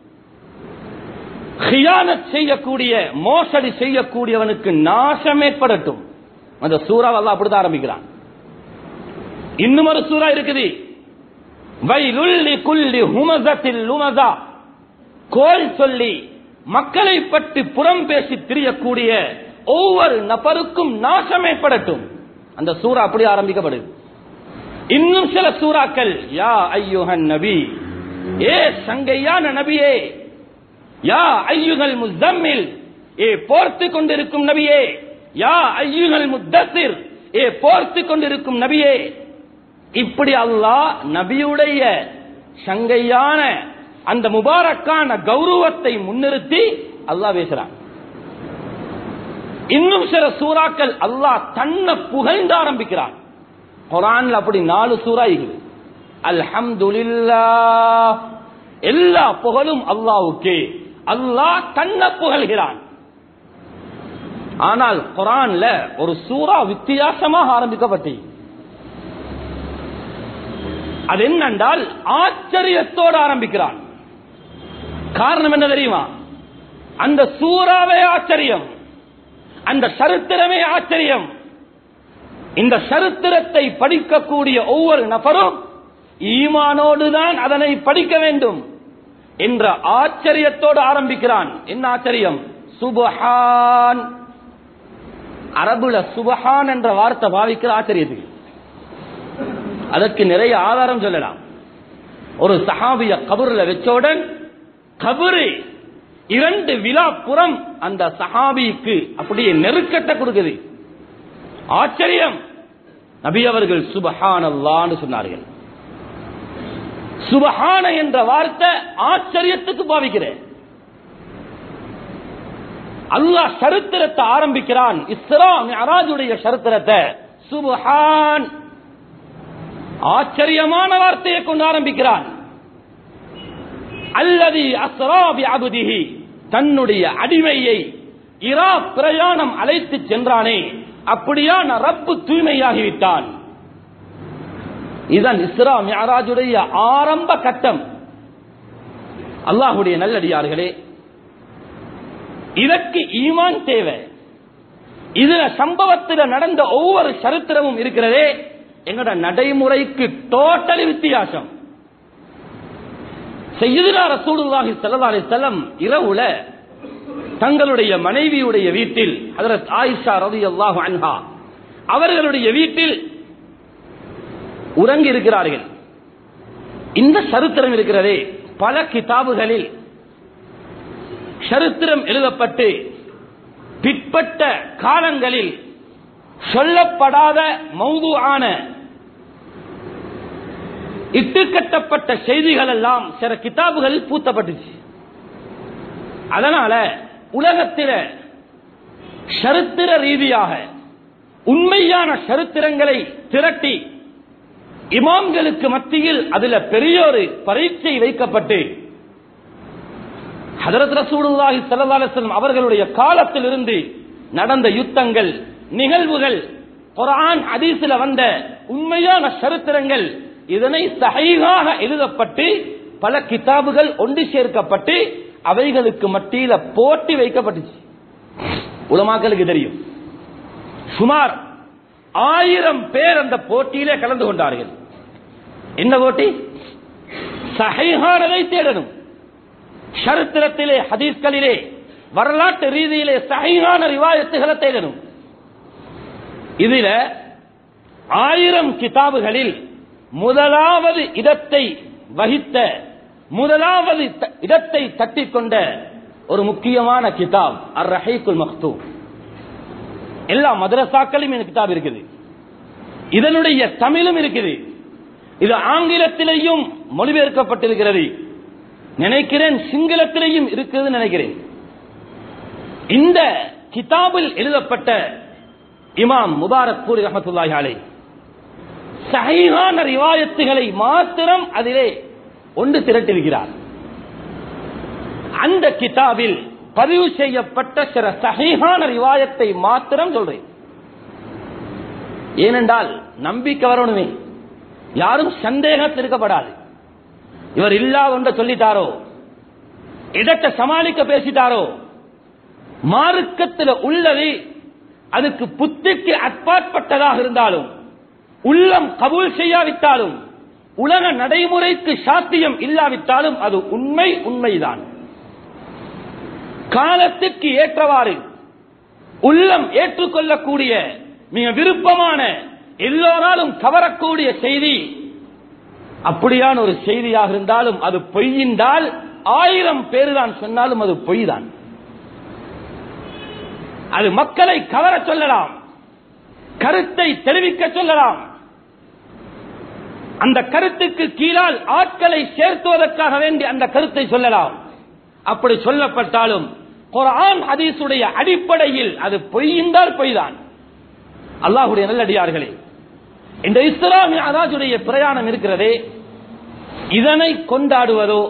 ஹியானத் செய்யக்கூடிய மோசடி செய்யக்கூடியவனுக்கு நாசம் ஏற்படட்டும் அந்த சூறாவெல்லாம் அப்படிதான் ஆரம்பிக்கிறான் இன்னும் ஒரு சூறா இருக்குது வைலுள்ளி குள்ளி ஹுமசத்தில் லுமசா கோல் சொல்லி மக்களை பற்றி புறம் பேசி திரியக்கூடிய ஒவ்வொரு நபருக்கும் நாசம் ஏற்படட்டும் அந்த சூறா அப்படி ஆரம்பிக்கப்படுது இன்னும் சில சூறாக்கள் யா ஐயுகன் நபி ஏ சங்கையான நபியே யா ஐயுகள் முஸ்தம்மில் ஏ போர்த்து கொண்டிருக்கும் நபியே யா ஐயுகள் முத்தசிர் ஏ போர்த்து கொண்டிருக்கும் நபியே இப்படி அல்லாஹ் நபியுடைய சங்கையான அந்த முபாரக்கான கௌரவத்தை முன்னிறுத்தி அல்லாஹ் பேசுறான் இன்னும் சில சூறாக்கள் அல்லாஹ் தன்னை புகழ்ந்து ஆரம்பிக்கிறான் குரான்ல அப்படி நாலு சூறா இருக்குது அல்ஹம்துலில்லா எல்லா புகழும் அல்லாவுக்கே அல்லாஹ் தன்னை புகழ்கிறான் ஆனால் குரான்ல ஒரு சூறா வித்தியாசமாக ஆரம்பிக்கப்பட்டு அது என்னென்றால் ஆச்சரியத்தோடு ஆரம்பிக்கிறான் காரணம் என்ன தெரியுமா அந்த சூறாவே ஆச்சரியம் அந்த சரித்திரமே ஆச்சரியம் இந்த சரித்திரத்தை படிக்கக்கூடிய ஒவ்வொரு நபரும் ஈமானோடு தான் அதனை படிக்க வேண்டும் என்ற ஆச்சரியத்தோடு ஆரம்பிக்கிறான் என்ன ஆச்சரியம் சுபஹான் அரபுல சுபஹான் என்ற வார்த்தை பாவிக்கிற ஆச்சரியத்துக்கு அதற்கு நிறைய ஆதாரம் சொல்லலாம் ஒரு சஹாபிய கபூர்ல வச்சவுடன் கபரு இரண்டு விழாப்புறம் அந்த சஹாபிக்கு அப்படியே நெருக்கத்தை கொடுக்குது ஆச்சரியம் நபி அவர்கள் சுபஹான் அல்லான்னு சொன்னார்கள் சுபஹான என்ற வார்த்தை ஆச்சரியத்துக்கு பாவிக்கிறேன் அல்லாஹ் சரித்திரத்தை ஆரம்பிக்கிறான் இஸ்லாம் அராஜுடைய சரித்திரத்தை சுபஹான் ஆச்சரியமான வார்த்தையை கொண்டு ஆரம்பிக்கிறான் அல்லது அஸ்ராபி அபுதிஹி தன்னுடைய அடிமையை இரா பிரயாணம் அழைத்து சென்றானே அப்படியான ரப்பு தூய்மையாகிவிட்டான் இதுதான் இஸ்ரா மியராஜுடைய ஆரம்ப கட்டம் அல்லாஹுடைய நல்லடியார்களே இதற்கு ஈமான் தேவை இதுல சம்பவத்தில் நடந்த ஒவ்வொரு சரித்திரமும் இருக்கிறதே எங்களோட நடைமுறைக்கு டோட்டலி வித்தியாசம் செய்யுதுனா ரசூலுல்லாஹி ஸல்லல்லாஹு அலைஹி வஸல்லம் இரவுல தங்களுடைய மனைவியுடைய வீட்டில் ஹஜரத் ஆயிஷா ரலியல்லாஹு அன்ஹா அவர்களுடைய வீட்டில் உறங்கி இருக்கிறார்கள் இந்த சரித்திரம் இருக்கிறதே பல கிதாபுகளில் சரித்திரம் எழுதப்பட்டு பிற்பட்ட காலங்களில் சொல்லப்படாத மௌதுவான இட்டுக்கட்டப்பட்ட செய்திகள் எல்லாம் சில கிதாபுகளில் பூத்தப்பட்டுச்சு அதனால உலகத்தில சரித்திர ரீதியாக உண்மையான சரித்திரங்களை திரட்டி இமாம்களுக்கு மத்தியில் அதுல பெரிய ஒரு பரீட்சை வைக்கப்பட்டு ஹதரத் ரசூலுல்லாஹி ஸல்லல்லாஹு அலைஹி வஸல்லம் அவர்களுடைய காலத்தில் இருந்து நடந்த யுத்தங்கள் நிகழ்வுகள் குர்ஆன் ஹதீஸ்ல வந்த உண்மையான சரித்திரங்கள் இதனை சஹீஹாக எழுதப்பட்டு பல கிதாபுகள் ஒன்று சேர்க்கப்பட்டு அவைகளுக்கு மத்தியில போட்டி வைக்கப்பட்டுச்சு உலமாக்களுக்கு தெரியும் சுமார் ஆயிரம் பேர் அந்த போட்டியிலே கலந்து கொண்டார்கள் என்ன போட்டி சஹைஹானதை தேடணும் சரித்திரத்திலே ஹதீஸ்களிலே வரலாற்று ரீதியிலே சஹைஹான ரிவாயத்துகளை தேடணும் இதுல ஆயிரம் கிதாபுகளில் முதலாவது இடத்தை வகித்த முதலாவது த- இடத்தை தட்டிக்கொண்ட ஒரு முக்கியமான கிதாப் அர் ரஹீக்குல் மக்தூம் எல்லா மதரசாக்களும் இந்த கிதாப் இருக்குது இதனுடைய தமிழும் இருக்குது இது ஆங்கிலத்திலேயும் மொழிபெயர்க்கப்பட்டிருக்கிறது நினைக்கிறேன் சிங்களத்திலேயும் இருக்குது நினைக்கிறேன் இந்த கிதாபில் எழுதப்பட்ட இமாம் முபாரக் பூரி ரஹமத்துல்லாஹி அலை சஹீஹான ரிவாயத்துகளை மாத்திரம் அதிலே ஒன்று திரட்டிருக்கிறார் அந்த கிதாபில் பதிவு செய்யப்பட்ட சில சஹீஹான ரிவாயத்தை மாத்திரம் சொல்றேன் ஏனென்றால் நம்பிக்கை வரணுமே யாரும் சந்தேகத்தில் இருக்கப்படாது இவர் இல்லா ஒன்ற சொல்லிட்டாரோ இடத்தை சமாளிக்க பேசிட்டாரோ மார்க்கத்தில் உள்ளது அதுக்கு புத்திக்கு அப்பாற்பட்டதாக இருந்தாலும் உள்ளம் கபூல் செய்யாவிட்டாலும் உலக நடைமுறைக்கு சாத்தியம் இல்லாவிட்டாலும் அது உண்மை உண்மைதான் காலத்திற்கு ஏற்றவாறு உள்ளம் ஏற்றுக்கொள்ளக்கூடிய மிக விருப்பமான எல்லோராலும் கவரக்கூடிய செய்தி அப்படியான ஒரு செய்தியாக இருந்தாலும் அது பொய்யின்றால் ஆயிரம் பேர் தான் சொன்னாலும் அது பொய் தான் அது மக்களை கவர சொல்லலாம் கருத்தை தெரிவிக்க சொல்லலாம் அந்த கருத்துக்கு கீழால் ஆட்களை சேர்த்துவதற்காக வேண்டி அந்த கருத்தை சொல்லலாம் அப்படி சொல்லப்பட்டாலும் குர்ஆன் ஹதீஸுடைய அடிப்படையில் அது பொய்யின்றால் பொய்தான் அல்லாஹுடைய நல்லடியார்களே இந்த இஸ்லாமிய அராஜுடைய பிரயாணம் இருக்கிறதே இதனை கொண்டாடுவதோ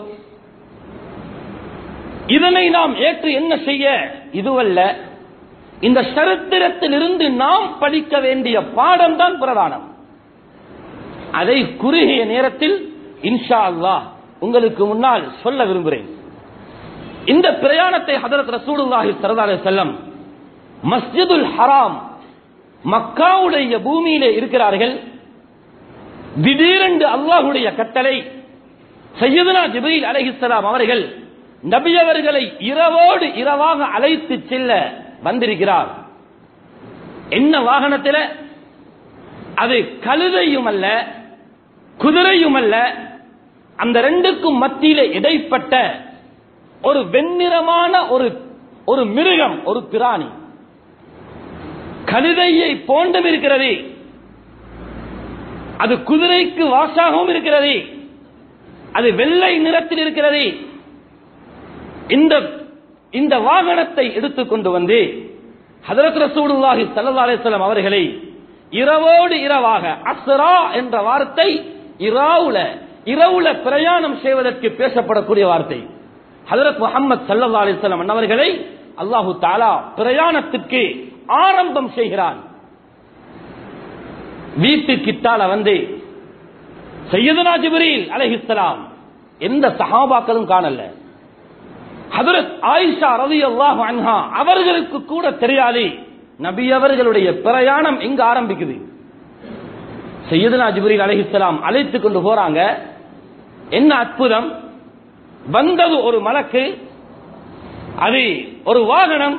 இதனை நாம் ஏற்று என்ன செய்ய இதுவல்ல இந்த சரித்திரத்திலிருந்து நாம் படிக்க வேண்டிய பாடம் தான் பிரதானம் அதை குறுகிய நேரத்தில் இன்ஷா அல்லாஹ் உங்களுக்கு முன்னால் சொல்ல விரும்புகிறேன் இந்த பிரயாணத்தை ஹதரத் ரசூலுல்லாஹி ஸல்லல்லாஹு அலைஹி வஸல்லம் மஸ்ஜிதுல் ஹராம் மக்காவுடைய பூமியிலே இருக்கிறார்கள் திடீரென்று அல்லாஹுடைய கட்டளை சையதுனா ஜிப்ரீல் அலைஹிஸ்ஸலாம் அவர்கள் நபி அவர்களை இரவோடு இரவாக அழைத்து செல்ல வந்திருக்கிறார் என்ன வாகனத்தில் அது கழுதையும் அல்ல குதிரையும் அல்ல அந்த ரெண்டுக்கும் மத்தியிலே இடைப்பட்ட ஒரு வெண்ணிறமான ஒரு ஒரு மிருகம் ஒரு பிராணி கழுதையை போன்றும் இருக்கிறது அது குதிரைக்கு வாசாகவும் இருக்கிறது அது வெள்ளை நிறத்தில் இருக்கிறது இந்த இந்த வாகனத்தை எடுத்துக்கொண்டு வந்து ஹதரத் ரசூலுல்லாஹி ஸல்லல்லாஹு அலைஹி வஸல்லம் அவர்களை இரவோடு இரவாக அஸ்ரா என்ற வார்த்தை இராவுல இரவுல பிரயாணம் செய்வதற்கு பேசப்படக்கூடிய வார்த்தை ஹதரத் முகமது ஸல்லல்லாஹு அலைஹி வஸல்லம் அன்னவர்களை அல்லாஹு தஆலா பிரயாணத்துக்கு ஆரம்பம் செய்கிறான் வீட்டு கிட்டால வந்து சையதுனா ஜிப்ரீல் அலைஹிஸ்ஸலாம் எந்த சஹாபாக்களும் காணல ஹதரத் ஆயிஷா ரலியல்லாஹு அன்ஹா அவர்களுக்கு கூட தெரியாது நபி அவர்களுடைய பிரயாணம் எங்க ஆரம்பிக்குது சையதுனா ஜிப்ரீல் அலைஹிஸ்ஸலாம் அழைத்து கொண்டு போறாங்க என்ன அற்புதம் வந்தது ஒரு மலக்கு அது ஒரு வாகனம்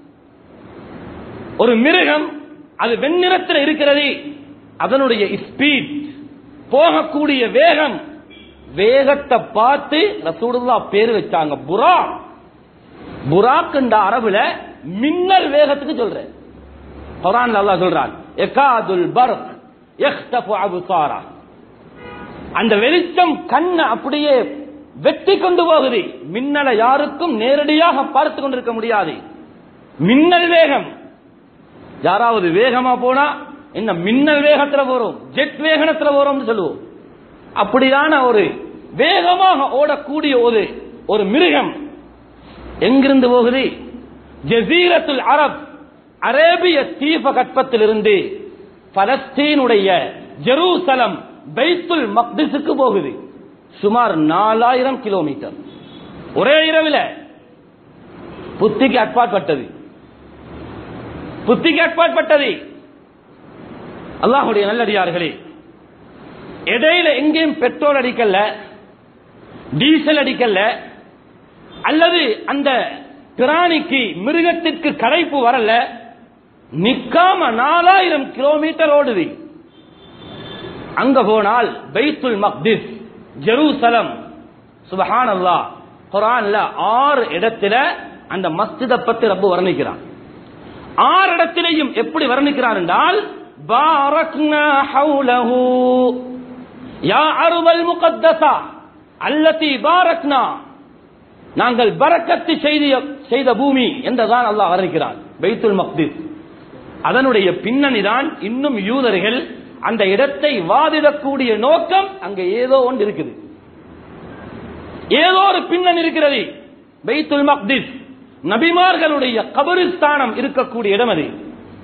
ஒரு மிருகம் அது வெண்ணிறத்தில் இருக்கிறது அதனுடைய ஸ்பீட் போகக்கூடிய வேகம் வேகத்தை பார்த்து ரசூலுல்லா பேர் வச்சாங்க புரா புராக்குண்ட அரபுல மின்னல் வேகத்துக்கு சொல்றேன் குரான்ல அல்லாஹ் சொல்றான் எகாதுல் பர்க் யக்தஃபு அபுசாரா அந்த வெளிச்சம் கண்ணை அப்படியே வெட்டி கொண்டு போகுது மின்னலை யாருக்கும் நேரடியாக பார்த்து கொண்டிருக்க முடியாது மின்னல் வேகம் யாராவது வேகமா போனா என்ன மின்னல் வேகத்துல போறோம் ஜெட் வேகனத்துல போறோம்னு சொல்லுவோம் அப்படியான ஒரு வேகமாக ஓடக்கூடிய ஒரு ஒரு மிருகம் எங்கிருந்து போகுது ஜசீரத்துல் அரப் அரேபிய தீப கற்பத்திலிருந்து பலஸ்தீனுடைய ஜெருசலம் பைத்துல் மக்திஸுக்கு போகுது சுமார் நாலாயிரம் கிலோமீட்டர் ஒரே இரவில் புத்திக்கு அட்பாட்பட்டது புத்திக்கு அட்பாட்பட்டது அல்லாஹுடைய நல்லடியார்களே இடையில எங்கேயும் பெட்ரோல் அடிக்கல டீசல் அடிக்கல அல்லது அந்த பிராணிக்கு மிருகத்திற்கு களைப்பு வரல நிக்காம நாலாயிரம் கிலோமீட்டர் ஓடுது அங்க போனால் பைத்துல் மக்திஸ் ஜெருசலம் சுபஹான் அல்லா குரான்ல ஆறு இடத்துல அந்த மஸ்ஜித பத்தி ரப்பு வர்ணிக்கிறான் ஆறு இடத்திலையும் எப்படி வர்ணிக்கிறான் என்றால் பாரக்னா ஹவுலஹு யா அருவல் முகத்தசா அல்லதி பாரக்னா நாங்கள் பரக்கத்து செய்த செய்த பூமி என்றுதான் அல்லாஹ் வர்ணிக்கிறான் பைத்துல் மக்திஸ் அதனுடைய பின்னணிதான் இன்னும் யூதர்கள் அந்த இடத்தை வாதிடக்கூடிய நோக்கம் அங்க ஏதோ ஒன்று இருக்குது ஏதோ ஒரு பின்னணி இருக்கிறது பைத்துல் மக்திஸ் நபிமார்களுடைய கபரிஸ்தானம் இருக்கக்கூடிய இடம் அது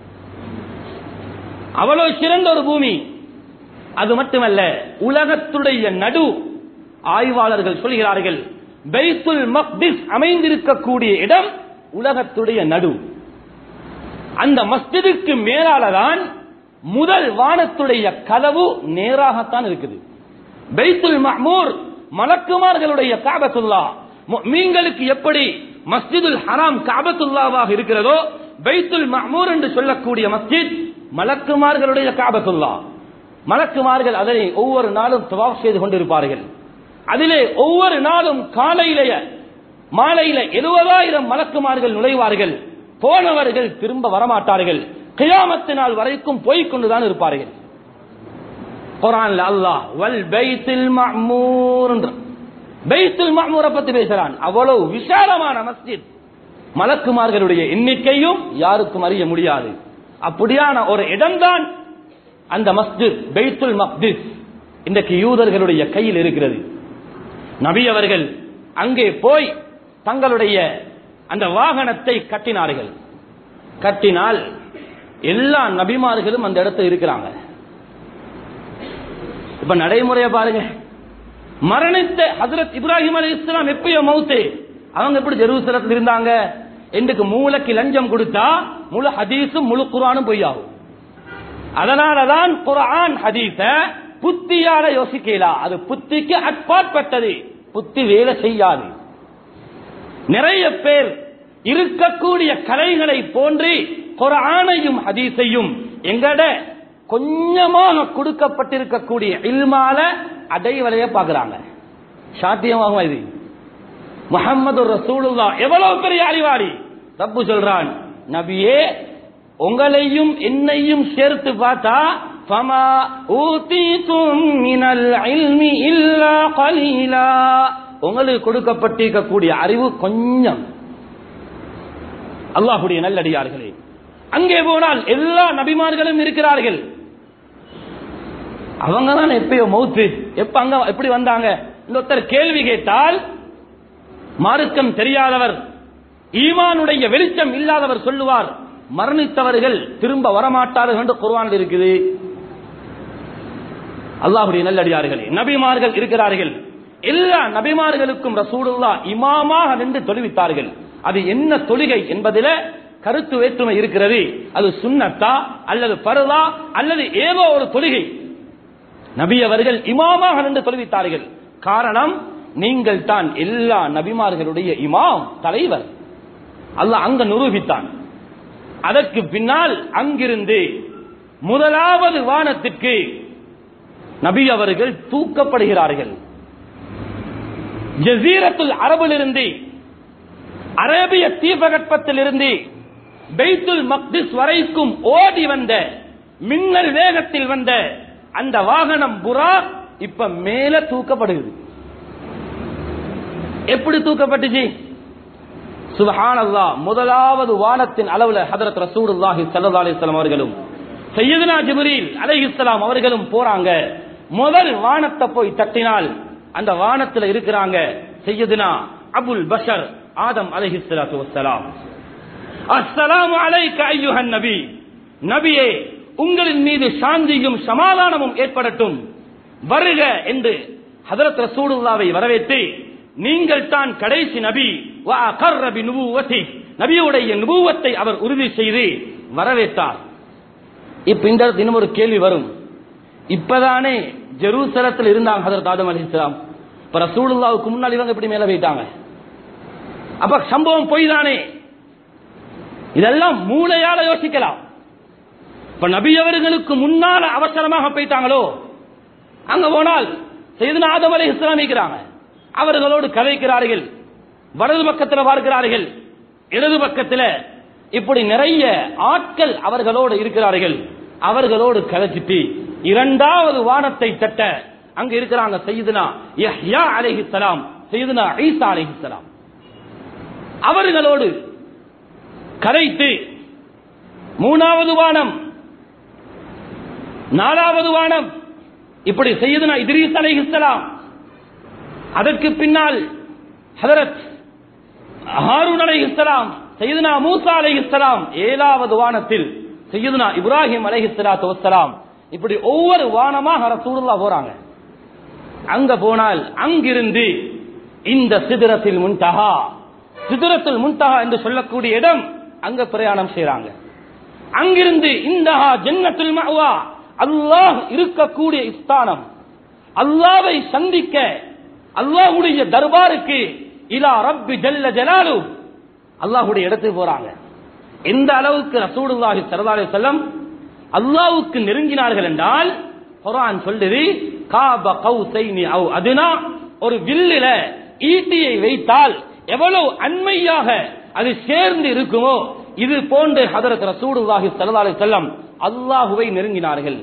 அவ்வளவு சிறந்த ஒரு பூமி அது மட்டுமல்ல உலகத்துடைய நடு ஆய்வாளர்கள் சொல்கிறார்கள் பைத்துல் மக்திஸ் அமைந்திருக்கக்கூடிய இடம் உலகத்துடைய நடு அந்த மஸ்ஜிதுக்கு மேலாலதான் முதல் வானத்துடைய கதவு நேராகத்தான் இருக்குது பைத்துல் மஹ்மூர் மலக்குமார்களுடைய காபத்துல்லா மீன்களுக்கு எப்படி மஸ்ஜிதுல் ஹராம் காபத்துல்லாவாக இருக்கிறதோ பைத்துல் மஹ்மூர் என்று சொல்லக்கூடிய மஸ்ஜித் மலக்குமார்களுடைய காபத்துல்லா மலக்குமார்கள் அதனை ஒவ்வொரு நாளும் தவாப் செய்து கொண்டிருப்பார்கள் அதிலே ஒவ்வொரு நாளும் காலையிலேயே மாலையில எழுபதாயிரம் மலக்குமார்கள் நுழைவார்கள் போனவர்கள் திரும்ப வரமாட்டார்கள் கியாமத்து நாள் வரைக்கும் போய்கொண்டுதான் இருப்பார்கள் குரான்ல அல்லாஹ் வல் பைத்துல் மஅமூர் பைத்துல் மஅமூரை பத்தி பேசுறான் அவ்வளவு விசாலமான மஸ்ஜித் மலக்குமார்களுடைய எண்ணிக்கையும் யாருக்கும் அறிய முடியாது அப்படியான ஒரு இடம்தான் அந்த மஸ்ஜித் பைத்துல் மக்திஸ் இன்றைக்கு யூதர்களுடைய கையில் இருக்கிறது நபி அவர்கள் அங்கே போய் தங்களுடைய அந்த வாகனத்தை கட்டினார்கள் கட்டினால் எல்லா நபிமார்களும் அந்த இடத்துல இருக்கிறாங்க இப்ப நடைமுறையை பாருங்க மரணித்த ஹசரத் இப்ராஹிம் அலி இஸ்லாம் எப்பயோ மவுத்து அவங்க எப்படி ஜெருசலத்தில் இருந்தாங்க இன்றைக்கு மூளைக்கு லஞ்சம் கொடுத்தா முழு ஹதீஸும் முழு குரானும் பொய்யாகும் அதனாலதான் குரான் ஹதீஸ புத்தியால யோசிக்கலாம் அது புத்திக்கு அட்பாற்பட்டது புத்தி வேலை செய்யாது நிறைய பேர் இருக்கக்கூடிய கலைகளை போன்று குரானையும் ஹதீஸையும் எங்கட கொஞ்சமாக கொடுக்கப்பட்டிருக்கக்கூடிய இல்மால அடைவலைய பாக்குறாங்க சாத்தியமாகும் இது முகமது ரசூலுல்லா எவ்வளவு பெரிய அறிவாளி தப்பு சொல்றான் நபியே உங்களையும் என்னையும் சேர்த்து பார்த்தா ஃபமா ஊதீதும் மினல் இல்மி இல்லா கலீலா உங்களுக்கு கொடுக்கப்பட்டிருக்கக்கூடிய அறிவு கொஞ்சம் அல்லாஹுடைய நல்லடியார்களே அங்கே போனால் எல்லா நபிமார்களும் இருக்கிறார்கள் அவங்க தான் எப்பயோ மௌத்து எப்ப அங்க எப்படி வந்தாங்க இன்னொருத்தர் கேள்வி கேட்டால் மார்க்கம் தெரியாதவர் ஈமானுடைய வெளிச்சம் இல்லாதவர் சொல்லுவார் மரணித்தவர்கள் திரும்ப வரமாட்டார்கள் என்று குர்வானில் இருக்குது அல்லாஹுடைய நல்லடியார்களே நபிமார்கள் இருக்கிறார்கள் எல்லா நபிமார்களுக்கும் ரசூலுல்லா இமாமாக நின்று தொழுவித்தார்கள் அது என்ன தொழுகை என்பதில கருத்து வேற்றுமை இருக்கிறது அது சுன்னத்தா அல்லது பருதா அல்லது ஏதோ ஒரு தொழுகை நபி அவர்கள் இமாமாக நின்று தொழுவித்தார்கள் காரணம் நீங்கள் தான் எல்லா நபிமார்களுடைய இமாம் தலைவர் அல்லாஹ் அங்க நிரூபித்தான் அதற்கு பின்னால் அங்கிருந்து முதலாவது வானத்திற்கு நபி அவர்கள் தூக்கப்படுகிறார்கள் ஜசீரத்துல் அரபிலிருந்து அரேபிய தீபகற்பத்திலிருந்து பெய்துல் மக்திஸ் வரைக்கும் ஓடி வந்த மின்னல் வேகத்தில் வந்த அந்த வாகனம் புறா இப்ப மேல தூக்கப்படுகிறது எப்படி தூக்கப்பட்டுச்சு சுபஹானல்லா முதலாவது வானத்தின் அளவுல ஹதரத் ரசூலுல்லாஹி ஸல்லல்லாஹு அலைஹி வஸல்லம் அவர்களும் சையதுனா ஜிப்ரீல் அலைஹிஸ்ஸலாம் அவர்களும் போறாங்க முதல் வானத்தை போய் தட்டினால் அந்த வானத்துல இருக்கிறாங்க சையதுனா அபுல் பஷர் ஆதம் அலைஹிஸ்ஸலாத்து வஸ்ஸலாம் அஸ்ஸலாமு அலைக்க ஐயுஹன் நபி நபியே உங்களின் மீது சாந்தியும் சமாதானமும் ஏற்படட்டும் வருக என்று ஹதரத் ரசூலுல்லாவை வரவேற்று நீங்கள் தான் கடைசி நபி வ அகர்ர பி நுபுவத்தி நபியுடைய நுபுவத்தை அவர் உறுதி செய்து வரவேற்றார் இப்ப இந்த இடத்துல இன்னும் ஒரு கேள்வி வரும் இப்பதானே ஜெருசலத்தில் இருந்தாங்க ஹதரத் ஆதம் அலிஸ்லாம் இப்ப ரசூலுல்லாவுக்கு முன்னால் இவங்க எப்படி மேல போயிட்டாங்க அப்ப சம்பவம் பொய் தானே இதெல்லாம் மூளையால யோசிக்கலாம் இப்ப நபி அவர்களுக்கு முன்னால அவசரமாக போயிட்டாங்களோ அங்க போனால் செய்து ஆதம் அலி இஸ்லாமிக்கிறாங்க அவர்களோடு கதைக்கிறார்கள் வலது பக்கத்தில் பார்க்கிறார்கள் இடது பக்கத்தில் இப்படி நிறைய ஆட்கள் அவர்களோடு இருக்கிறார்கள் அவர்களோடு கதைச்சிட்டு இரண்டாவது வானத்தை தட்ட அங்க இருக்கிறாங்க செய்யுதுனா யஹ்யா அலைஹிஸ்ஸலாம் செய்யுதுனா ஈசா அலைஹிஸ்ஸலாம் அவர்களோடு கரைத்து மூணாவது வானம் நாலாவது வானம் இப்படி செய்யுதுனா இத்ரீஸ் அலைஹிஸ்ஸலாம் அதற்கு பின்னால் ஹதரத் ஹாரூன் அலைஹிஸ்ஸலாம் சையதுனா மூசா அலைஹிஸ்ஸலாம் ஏழாவது வானத்தில் சையதுனா இப்ராஹிம் அலைஹிஸ்ஸலாத்து வஸ்ஸலாம் இப்படி ஒவ்வொரு வானமாக ரசூலுல்லாஹ் போறாங்க அங்க போனால் அங்கிருந்து இந்த சிதறத்தில் முன்தஹா சிதறத்தில் முன்தஹா என்று சொல்லக்கூடிய இடம் அங்க பிரயாணம் செய்றாங்க அங்கிருந்து இந்தஹா ஜன்னத்துல் மஅவா அல்லாஹ் இருக்கக்கூடிய ஸ்தானம் அல்லாவை சந்திக்க அல்லாஹுடைய தர்பாருக்கு இலா ரப்பி ஜல்ல ஜலாலு அல்லாஹுடைய இடத்துக்கு போறாங்க எந்த அளவுக்கு ரசூலுல்லாஹி ஸல்லல்லாஹு அலைஹி வஸல்லம் அல்லாஹ்வுக்கு நெருங்கினார்கள் என்றால் குர்ஆன் சொல்லுது காப கௌசைனி அவ் அதுனா ஒரு வில்லில ஈட்டியை வைத்தால் எவ்வளவு அண்மையாக அது சேர்ந்து இருக்குமோ இது போன்று ஹதரத் ரசூலுல்லாஹி ஸல்லல்லாஹு அலைஹி வஸல்லம் அல்லாஹுவை நெருங்கினார்கள்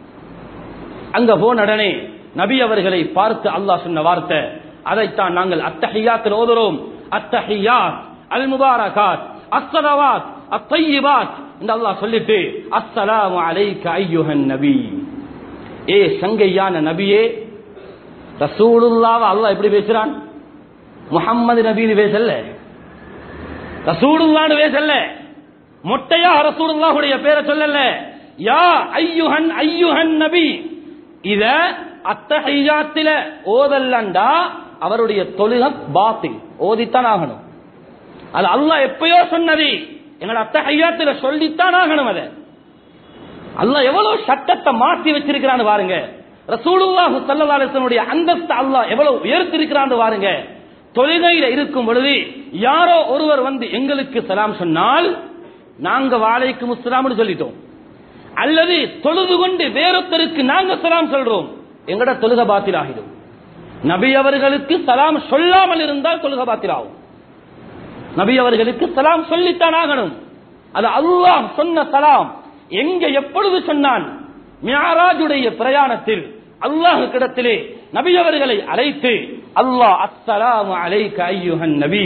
அங்க போன உடனே நபி அவர்களை பார்த்து அல்லாஹ் சொன்ன வார்த்தை அதைத்தான் நாங்கள் அத்தஹியாத்தில் ஓதுறோம் அத்தஹியாத் அல் முபாரகாத் அஸ்ஸலவாத் அத்தையிபாத் என்று அல்லாஹ் சொல்லிட்டு அஸ்ஸலாமு அலைக்க ஐயுஹன் நபி ஏ சங்கையான நபியே ரசூலுல்லாஹ் அல்லாஹ் எப்படி பேசுறான் முஹம்மது நபின்னு பேசல ரசூலுல்லான்னு பேசல மொட்டையா ரசூலுல்லாஹுடைய பேரை சொல்லல யா ஐயுஹன் ஐயுஹன் நபி இத அத்தஹியாத்தில ஓதல்லண்டா அவருடைய தொழுக பாத்தில் ஓதித்தான் ஆகணும் அது அல்லாஹ் எப்பயோ சொன்னது எங்களை அத்தஹியாத்தில சொல்லித்தான் ஆகணும் அதை அல்லாஹ் எவ்வளவு சட்டத்தை மாற்றி வச்சிருக்கிறான்னு பாருங்க ரசூலுல்லாஹு ஸல்லல்லாஹு அலைஹி வஸல்லுடைய அந்தஸ்து அல்லாஹ் எவ்வளவு உயர்த்திருக்கிறான்னு பாருங்க தொழுகையில இருக்கும் பொழுது யாரோ ஒருவர் வந்து எங்களுக்கு சலாம் சொன்னால் நாங்க வாழைக்கு முஸ்லாம்னு சொல்லிட்டோம் அல்லது தொழுது கொண்டு வேறொருத்தருக்கு நாங்க சலாம் சொல்றோம் எங்கட தொழுக பாத்தில் ஆகிடும் நபி அவர்களுக்கு சலாம் சொல்லாமல் இருந்தால் தொழுக பாத்தில் ஆகும் நபி அவர்களுக்கு சலாம் சொல்லித்தான் ஆகணும் அது அல்லாஹ் சொன்ன சலாம் எங்க எப்பொழுது சொன்னான் மியாராஜுடைய பிரயாணத்தில் அல்லாஹ் கிடத்திலே நபி அவர்களை அழைத்து அல்லாஹ் அஸ்ஸலாமு அலைக ஐயுஹன் நபி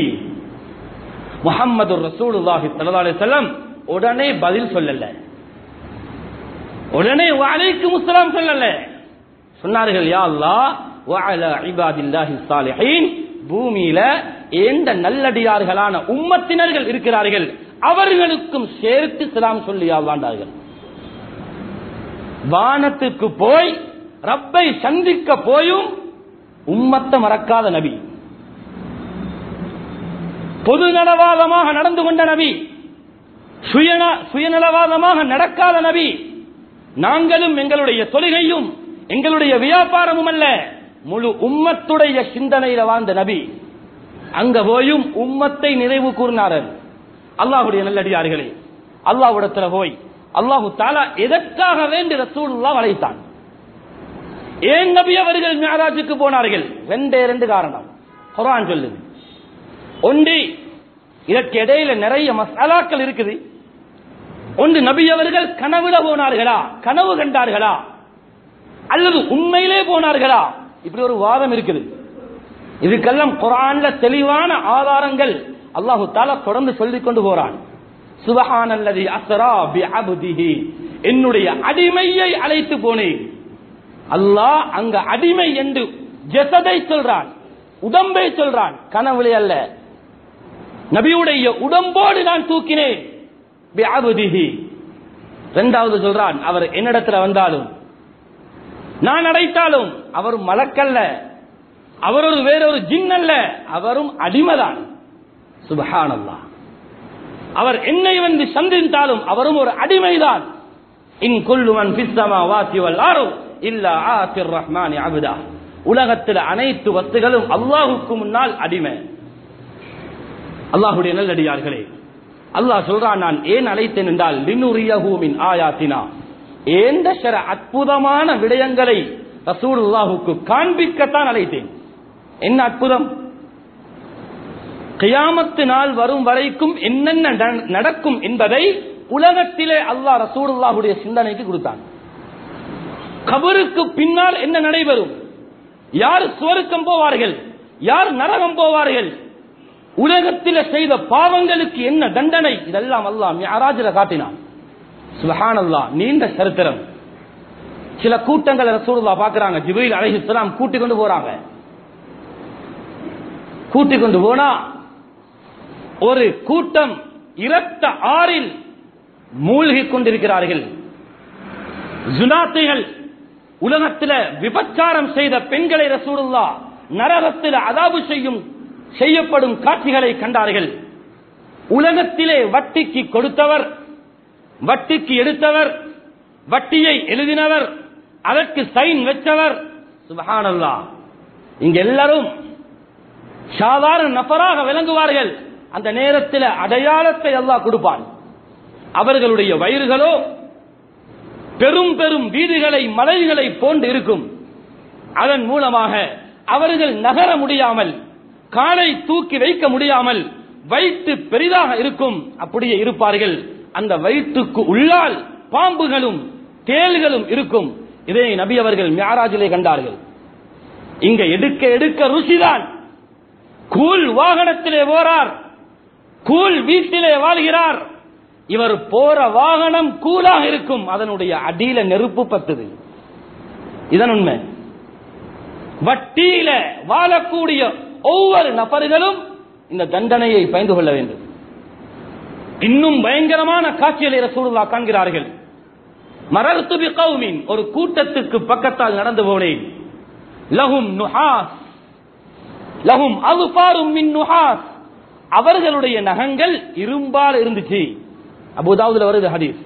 முஹம்மது ரசூலுல்லாஹி ஸல்லல்லாஹு அலைஹி வஸல்லம் உடனே பதில் சொல்லல உடனே வலைக்கும் முஸ்லாம் சொல்லல சொன்னார்கள் யா அல்லாஹ் வஅலா இபாதில்லாஹி ஸாலிஹீன் பூமியில எந்த நல்லடியார்களான உம்மத்தினர்கள் இருக்கிறார்கள் அவர்களுக்கும் சேர்த்து சலாம் சொல்லி அல்லாண்டார்கள் வானத்துக்கு போய் ரப்பை சந்திக்க போயும் உம்மத்தை மறக்காத நபி பொது நலவாதமாக நடந்து கொண்ட நபி சுயன- சுயநலவாதமாக நடக்காத நபி நாங்களும் எங்களுடைய தொழுகையும் எங்களுடைய வியாபாரமும் அல்ல முழு உம்மத்துடைய சிந்தனையில வாழ்ந்த நபி அங்க போயும் உம்மத்தை நிறைவு கூறினார்கள் அல்லாஹுடைய நல்லடியார்களே அல்லாஹ்விடத்துல போய் அல்லாஹு தாலா எதற்காக வேண்டி ரசூலுல்லா அழைத்தான் ஏன் நபி அவர்கள் மியராஜுக்கு போனார்கள் ரெண்டே ரெண்டு காரணம் குர்ஆன் சொல்லுது ஒன்று இதற்கு இடையில நிறைய மசாலாக்கள் இருக்குது ஒன்று நபி அவர்கள் கனவுல போனார்களா கனவு கண்டார்களா அல்லது உண்மையிலே போனார்களா இப்படி ஒரு வாதம் இருக்குது இதுக்கெல்லாம் குரான்ல தெளிவான ஆதாரங்கள் அல்லாஹு தாலா தொடர்ந்து சொல்லிக் கொண்டு போறான் சுபஹானல்லதி அஸ்ரா பி அப்திஹி என்னுடைய அடிமையை அழைத்து போனேன் அல்லாஹ் அங்க அடிமை என்று ஜெசதை சொல்றான் உடம்பை சொல்றான் கனவுளே அல்ல நபியுடைய உடம்போடு நான் தூக்கினேன் பி அப்திஹி இரண்டாவது சொல்றான் அவர் என்னிடத்துல வந்தாலும் நான் அடைத்தாலும் அவர் மலக்கல்ல அவர் ஒரு வேறொரு ஜின் அல்ல அவரும் அடிமைதான் சுபஹானல்லாஹ் அவர் என்னை வந்து சந்தித்தாலும் அவரும் ஒரு அடிமைதான் இன் கொல்லுவன் பிஸ்ஸமா வாசிவல் ஆரோ இல்ல ஆசிர் ரஹ்மானி அபுதா உலகத்தில் அனைத்து வஸ்துகளும் அல்லாஹுக்கு முன்னால் அடிமை அல்லாஹுடைய நல்லடியார்களே அல்லாஹ் சொல்றான் நான் ஏன் அழைத்தேன் என்றால் லினுரியஹூமின் ஆயாத்தினா ஏந்த சில அற்புதமான விடயங்களை ரசூலுல்லாஹுக்கு காண்பிக்கத்தான் அழைத்தேன் என்ன அற்புதம் கியாமத்து நாள் வரும் வரைக்கும் என்னென்ன நட- நடக்கும் என்பதை உலகத்திலே அல்லாஹ் ரசூலுல்லாஹுடைய சிந்தனைக்கு கொடுத்தான் கபருக்கு பின்னால் என்ன நடைபெறும் யார் சுவருக்கம் போவார்கள் யார் நரகம் போவார்கள் உலகத்தில் செய்த பாவங்களுக்கு என்ன தண்டனை இதெல்லாம் அல்லாஹ் மியராஜில காட்டினான் சுபஹானல்லாஹ் நீண்ட சரித்திரம் சில கூட்டங்களை ரசூலுல்லாஹ் பார்க்கறாங்க ஜிப்ரீல் அலைஹிஸ்ஸலாம் கூட்டி கொண்டு போறாங்க கூட்டி கொண்டு போனா ஒரு கூட்டம் இரத்த ஆறில் மூழ்கிக் கொண்டிருக்கிறார்கள் ஜுனாத்தைகள் உலகத்தில் விபச்சாரம் செய்த பெண்களை ரசூலுல்லா நரகத்தில் அதாபு செய்யும் செய்யப்படும் காட்சிகளை கண்டார்கள் உலகத்திலே வட்டிக்கு கொடுத்தவர் வட்டிக்கு எடுத்தவர் வட்டியை எழுதினவர் அதற்கு சைன் வச்சவர் சுபஹானல்லாஹ் இங்க எல்லாரும் சாதாரண நபராக விளங்குவார்கள் அந்த நேரத்தில் அடையாளத்தை அல்லாஹ் கொடுப்பான் அவர்களுடைய வயிறுகளோ பெரும் பெரும் வீடுகளை மலைகளை போன்று இருக்கும் அதன் மூலமாக அவர்கள் நகர முடியாமல் காலை தூக்கி வைக்க முடியாமல் வயிற்று பெரிதாக இருக்கும் அப்படியே இருப்பார்கள் அந்த வயிற்றுக்கு உள்ளால் பாம்புகளும் தேள்களும் இருக்கும் இதை நபி அவர்கள் மியாராஜிலே கண்டார்கள் இங்க எடுக்க எடுக்க ருசிதான் கூல் வாகனத்திலே போறார் கூல் வீட்டிலே வாழ்கிறார் இவர் போற வாகனம் கூலாக இருக்கும் அதனுடைய அடியில நெருப்பு பத்துது இதன் உண்மை வட்டியில வாழக்கூடிய ஒவ்வொரு நபர்களும் இந்த தண்டனையை பயந்து கொள்ள வேண்டும் இன்னும் பயங்கரமான காட்சிகளை ரசூலுல்லா காண்கிறார்கள் மரர்த்து பி கௌமின் ஒரு கூட்டத்துக்கு பக்கத்தால் நடந்து போனேன் லஹும் நுஹாஸ் லஹும் அகுபாரும் மின் நுஹாஸ் அவர்களுடைய நகங்கள் இரும்பால் இருந்துச்சு அபுதாவுதுல வருது ஹதீஸ்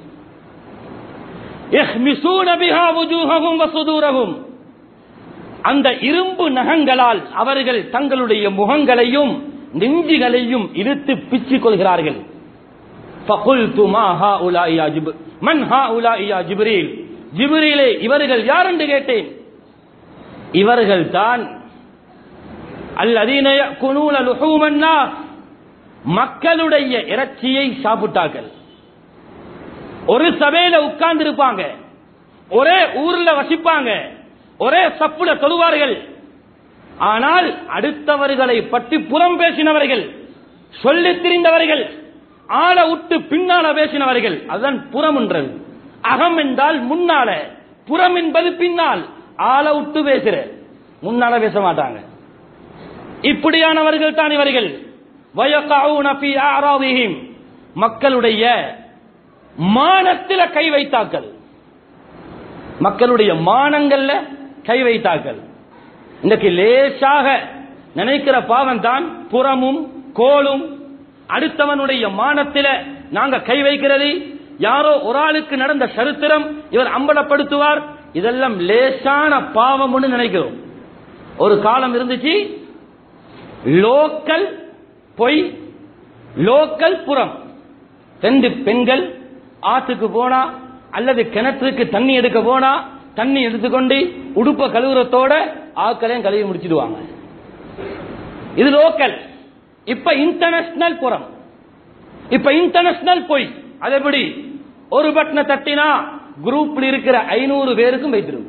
يخمسون بها وجوههم وصدورهم அந்த இரும்பு நகங்களால் அவர்கள் தங்களுடைய முகங்களையும் நெஞ்சுகளையும் இழுத்து பிச்சுக் கொள்கிறார்கள் فقلت ما هؤلاء يا جب من هؤلاء يا جبريل ஜிப்ரீலே இவர்கள் யார் என்று கேட்டேன் இவர்கள் தான் அல்லதீன يأكلون لحوم الناس மக்களுடைய இறைச்சியை சாப்பிட்டார்கள் ஒரு சபையில உட்கார்ந்து இருப்பாங்க ஒரே ஊர்ல வசிப்பாங்க ஒரே சப்புல தொழுவார்கள் ஆனால் அடுத்தவர்களை பற்றி புறம் பேசினவர்கள் சொல்லித் திரிந்தவர்கள் ஆள விட்டு பின்னால பேசினவர்கள் அதுதான் புறம் என்றது அகம் என்றால் முன்னால புறம் என்பது பின்னால் ஆள விட்டு பேசுற முன்னால பேச மாட்டாங்க இப்படியானவர்கள் தான் இவர்கள் வயக்காவுன ஃபீ அஅராதிஹிம். மக்களுடைய மானத்தில கை வைத்தார்கள் மக்களுடைய மானங்கள்ல கை வைத்தார்கள் இன்றைக்கு லேசாக நினைக்கிற பாவம் தான் புறமும் கோலும் அடுத்தவனுடைய மானத்தில நாங்க கை வைக்கிறது யாரோ ஒரு ஆளுக்கு நடந்த சரித்திரம் இவர் அம்பலப்படுத்துவார் இதெல்லாம் லேசான பாவம்னு நினைக்கிறோம் ஒரு காலம் இருந்துச்சு லோக்கல் பொய் லோக்கல் புறம் ரெண்டு பெண்கள் ஆத்துக்கு போனா அல்லது கிணற்றுக்கு தண்ணி எடுக்க போனா தண்ணி எடுத்துக்கொண்டு உடுப்ப கழுவுறத்தோட ஆக்களையும் கழுவி முடிச்சிடுவாங்க இது லோக்கல் இப்ப இன்டர்நேஷனல் புறம் இப்ப இன்டர்நேஷனல் பொய் அது எப்படி ஒரு பட்டனை தட்டினா குரூப்ல இருக்கிற ஐநூறு பேருக்கும் வைத்திரும்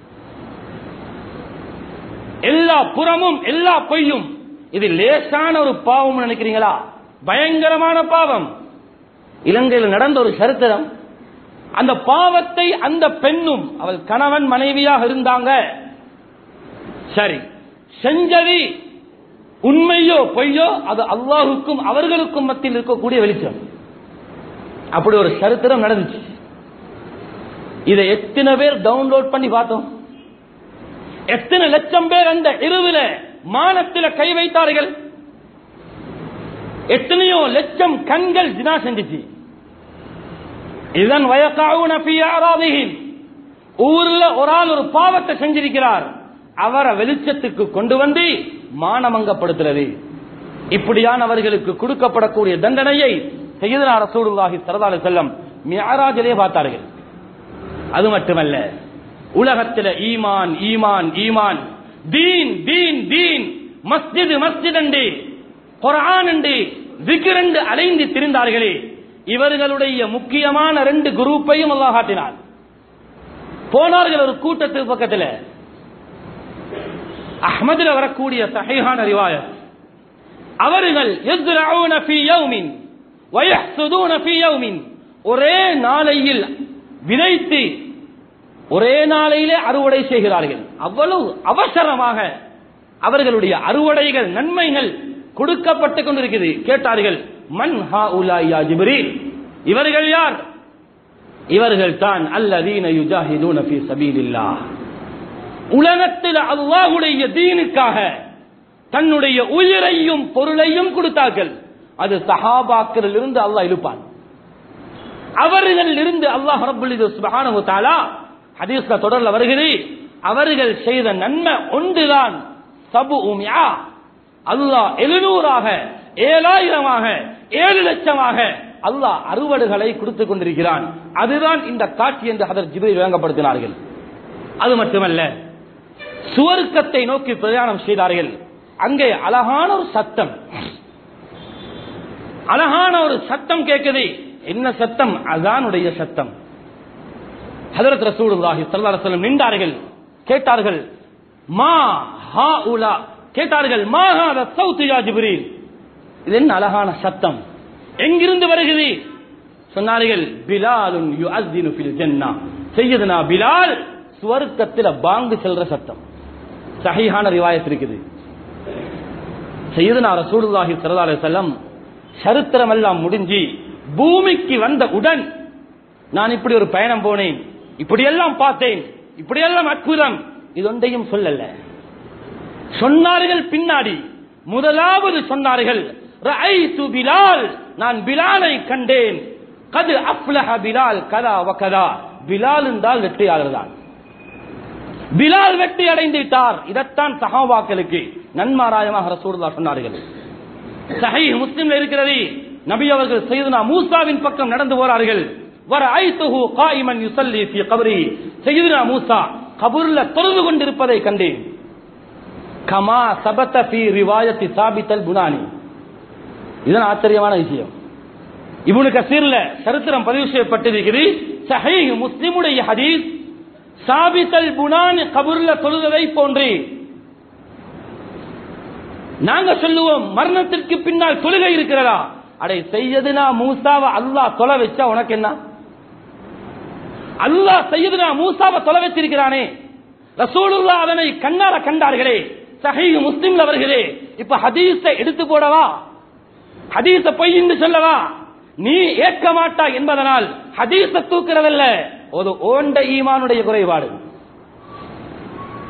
எல்லா புறமும் எல்லா பொய்யும் இது லேசான ஒரு பாவம் நினைக்கிறீங்களா பயங்கரமான பாவம் இலங்கையில் நடந்த ஒரு சரித்திரம் அந்த பாவத்தை அந்த பெண்ணும் அவள் கணவன் மனைவியாக இருந்தாங்க சரி செஞ்சது உண்மையோ பொய்யோ அது அல்லாஹுக்கும் அவர்களுக்கும் மத்தியில் இருக்கக்கூடிய வெளிச்சம் அப்படி ஒரு சரித்திரம் நடந்துச்சு இதை எத்தனை பேர் டவுன்லோட் பண்ணி பார்த்தோம் எத்தனை லட்சம் பேர் அந்த இரவுல மானத்தில கை வைத்தார்கள் எத்தனையோ லட்சம் கண்கள் ஜினா செஞ்சிச்சு இதன் வயக்காவுன ஊர்ல ஒரு ஆள் ஒரு பாவத்தை செஞ்சிருக்கிறார் அவரை வெளிச்சத்துக்கு கொண்டு வந்து மானமங்கப்படுத்துறது இப்படியானவர்களுக்கு கொடுக்கப்படக்கூடிய தண்டனையை செய்தனா ரசூலுல்லாஹி சரதால செல்லம் மியாராஜிலே பார்த்தார்கள் அது மட்டுமல்ல உலகத்தில் ஈமான் ஈமான் ஈமான் தீன் தீன் தீன் மஸ்ஜிது மஸ்ஜித் அண்டு குரான் அண்டு விக்கிரண்டு அலைந்து திரிந்தார்களே இவர்களுடைய முக்கியமான ரெண்டு குரூப்பையும் அல்லாஹ் காட்டினார் போனார்கள் ஒரு கூட்டத்துக்கு பக்கத்தில் அஹ்மதுல வரக்கூடிய சஹீஹான ரிவாயத் அவர்கள் يزرعون في يوم ويحصدون في يوم ஒரே நாளையில் விதைத்து ஒரே நாளையிலே அறுவடை செய்கிறார்கள் அவ்வளவு அவசரமாக அவர்களுடைய அறுவடைகள் நன்மைகள் கொடுக்கப்பட்டுக் கொண்டிருக்கிறது கேட்டார்கள் மன் ஹா உலாயா ஜிப்ரீல் இவர்கள் யார் இவர்கள் தான் அல்லதீன யுஜாஹிதூன ஃபீ சபீலில்லாஹ் உலகத்தில் அல்லாஹ்வுடைய தீனுக்காக தன்னுடைய உயிரையும் பொருளையும் கொடுத்தார்கள் அது சஹாபாக்களில் இருந்து அல்லாஹ் இழுப்பான் அவர்கள் இருந்து அல்லாஹ் ரப்புல் சுபஹானஹு தஆலா ஹதீஸ்ல தொடர்ல வருகிறது அவர்கள் செய்த நன்மை ஒன்றுதான் சபு உமியா அல்லாஹ் எழுநூறாக ஏழாயிரமாக ஏழு லட்சமாக அல்லாஹ் அறுவடுகளை கொடுத்துக் கொண்டிருக்கிறான் அதுதான் இந்த காட்சி என்று அதர் ஜிபிரி வழங்கப்படுத்தினார்கள் அது மட்டுமல்ல சுவர்க்கத்தை நோக்கி பிரயாணம் செய்தார்கள் அங்கே அழகான ஒரு சத்தம் அழகான ஒரு சத்தம் கேட்குது என்ன சத்தம் அதானுடைய சத்தம் ஹதரத் ரசூலுல்லாஹி ஸல்லல்லாஹு அலைஹி வஸல்லம் நின்றார்கள் கேட்டார்கள் மா ஹா உலா கேட்டார்கள் மா ஹாதா சௌத் யா ஜிப்ரீல் இது என்ன அழகான சத்தம் எங்கிருந்து வருகிறது சொன்னார்கள் பிலாலுன் யுஅஸ்ஸினு ஃபில் ஜன்னah சையதுனா பிலால் சுவர்க்கத்தில் பாங்கு செல்ற சத்தம் சஹீஹான ரிவாயத் இருக்குது சையதுனா ரசூலுல்லாஹி ஸல்லல்லாஹு அலைஹி வஸல்லம் சரித்திரம் எல்லாம் முடிஞ்சு பூமிக்கு வந்த உடன் நான் இப்படி ஒரு பயணம் போனேன் இப்படியெல்லாம் பார்த்தேன் இப்படியெல்லாம் அற்புதம் இது ஒன்றையும் சொல்லல சொன்னார்கள் பின்னாடி முதலாவது சொன்னார்கள் ரஐது பிலால் நான் பிலாலை கண்டேன் கது அப்லஹ பிலால் கதா வகதா பிலால் என்றால் வெற்றியாளர் தான் பிலால் வெற்றி அடைந்து விட்டார் இதைத்தான் சஹாபாக்களுக்கு நன்மாராயமாக ரசூலுல்லாஹ் சொன்னார்கள் சஹீஹ் முஸ்லிம்ல இருக்கிறது நபி அவர்கள் செய்தனா மூசாவின் பக்கம் நடந்து போறார்கள் வர ஐத்துஹு காயிமன் யுசல்லி ஃபி கபரி செய்தனா மூசா கபூர்ல தொழுது கொண்டிருப்பதை கண்டேன் கமா சபத ஃபி ரிவாயத்தி சாபித்தல் புனானி இதன் ஆச்சரியமான விஷயம் இப்னு கசீர்ல சரித்திரம் பதிவு செய்யப்பட்டிருக்கிறது சஹீஹ் முஸ்லிமுடைய ஹதீஸ் சாபித்தல் புனானி கபூர்ல தொழுததை போன்றே நாங்க சொல்லுவோம் மரணத்திற்கு பின்னால் தொழுகை இருக்கிறதா அடை செய்யதுனா மூசாவை அல்லாஹ் தொலை வச்சா உனக்கு என்ன அல்லாஹ் செய்யதுனா மூசாவை தொலை வச்சிருக்கிறானே ரசூலுல்லா அதனை கண்ணார கண்டார்களே சஹீஹ் முஸ்லிம்ல வருகிறே இப்ப ஹதீஸை எடுத்து போடவா ஹதீஸ பொய் என்று சொல்லவா நீ ஏற்க மாட்டா என்பதனால் ஹதீஸ தூக்குறதல்ல ஒரு ஓண்ட ஈமானுடைய குறைபாடு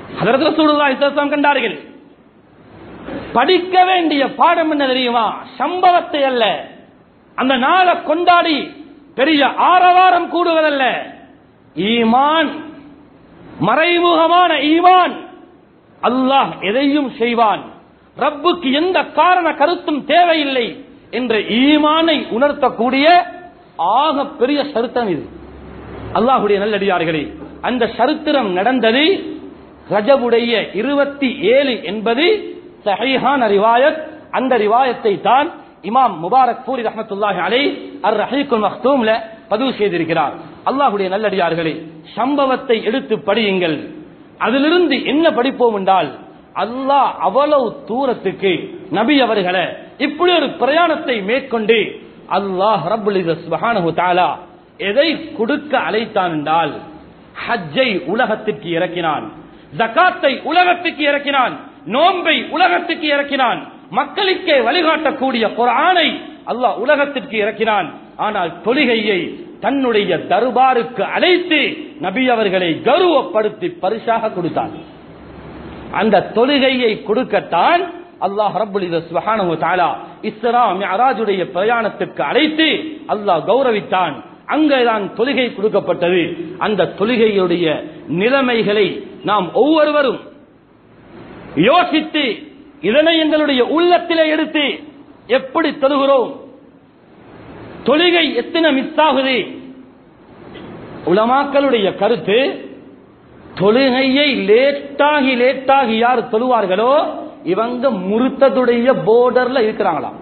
அதற்கு சூடுதா இஸ்லாம் கண்டார்கள் படிக்க வேண்டிய பாடம் என்ன தெரியுமா சம்பவத்தை அல்ல அந்த நாளை கொண்டாடி பெரிய ஆரவாரம் கூடுவதல்ல ஈமான் மறைமுகமான ஈமான் அல்லாஹ் எதையும் செய்வான் ரப்புக்கு எந்த காரண கருத்தும் தேவையில்லை என்ற ஈமானை உணர்த்தக்கூடிய ஆக பெரிய சரித்திரம் இது அல்லாஹுடைய நல்லடியார்களே அந்த சரித்திரம் நடந்தது ரஜபுடைய இருபத்தி ஏழு என்பது சஹீஹான ரிவாயத் அந்த ரிவாயத்தை தான் இமாம் முபாரக் பூரி ரஹமத்துல்லாஹி அலை அர் ரஹீக்குல் மக்தூம்ல பதிவு செய்திருக்கிறார் அல்லாஹுடைய நல்லடியார்களே சம்பவத்தை எடுத்து படியுங்கள் அதிலிருந்து என்ன படிப்போம் என்றால் அல்லாஹ் அவ்வளவு தூரத்துக்கு நபி அவர்களை இப்படி ஒரு பிரயாணத்தை மேற்கொண்டு அல்லாஹ் ரபுல் சுபஹானஹு தஆலா எதை கொடுக்க அழைத்தான் என்றால் ஹஜ்ஜை உலகத்திற்கு இறக்கினான் ஜகாத்தை உலகத்துக்கு இறக்கினான் நோன்பை உலகத்துக்கு இறக்கினான் மக்களுக்கே வழிகாட்டக்கூடிய குர்ஆனை அல்லாஹ் உலகத்திற்கு இறக்கினான் ஆனால் தொழுகையை தன்னுடைய தர்பாருக்கு அழைத்து நபி அவர்களை கௌரவப்படுத்தி பரிசாக கொடுத்தான் அந்த தொழுகையை கொடுக்கத்தான் அல்லாஹ் ரப்புல் சுபஹானஹு தஆலா இஸ்ரா மிஅராஜுடைய பிரயாணத்துக்கு அழைத்து அல்லாஹ் கௌரவித்தான் அங்கேதான் தொழுகை கொடுக்கப்பட்டது அந்த தொழுகையுடைய நிலைமைகளை நாம் ஒவ்வொருவரும் யோசித்து இதனை எங்களுடைய உள்ளத்திலே எடுத்து எப்படி தொழுகிறோம் தொழுகை எத்தனை மிஸ் ஆகுது உலமாக்களுடைய கருத்து தொழுகையை லேட்டாகி லேட்டாகி யார் தொழுவார்களோ இவங்க முருத்ததுடைய போர்டர்ல இருக்கிறாங்களாம்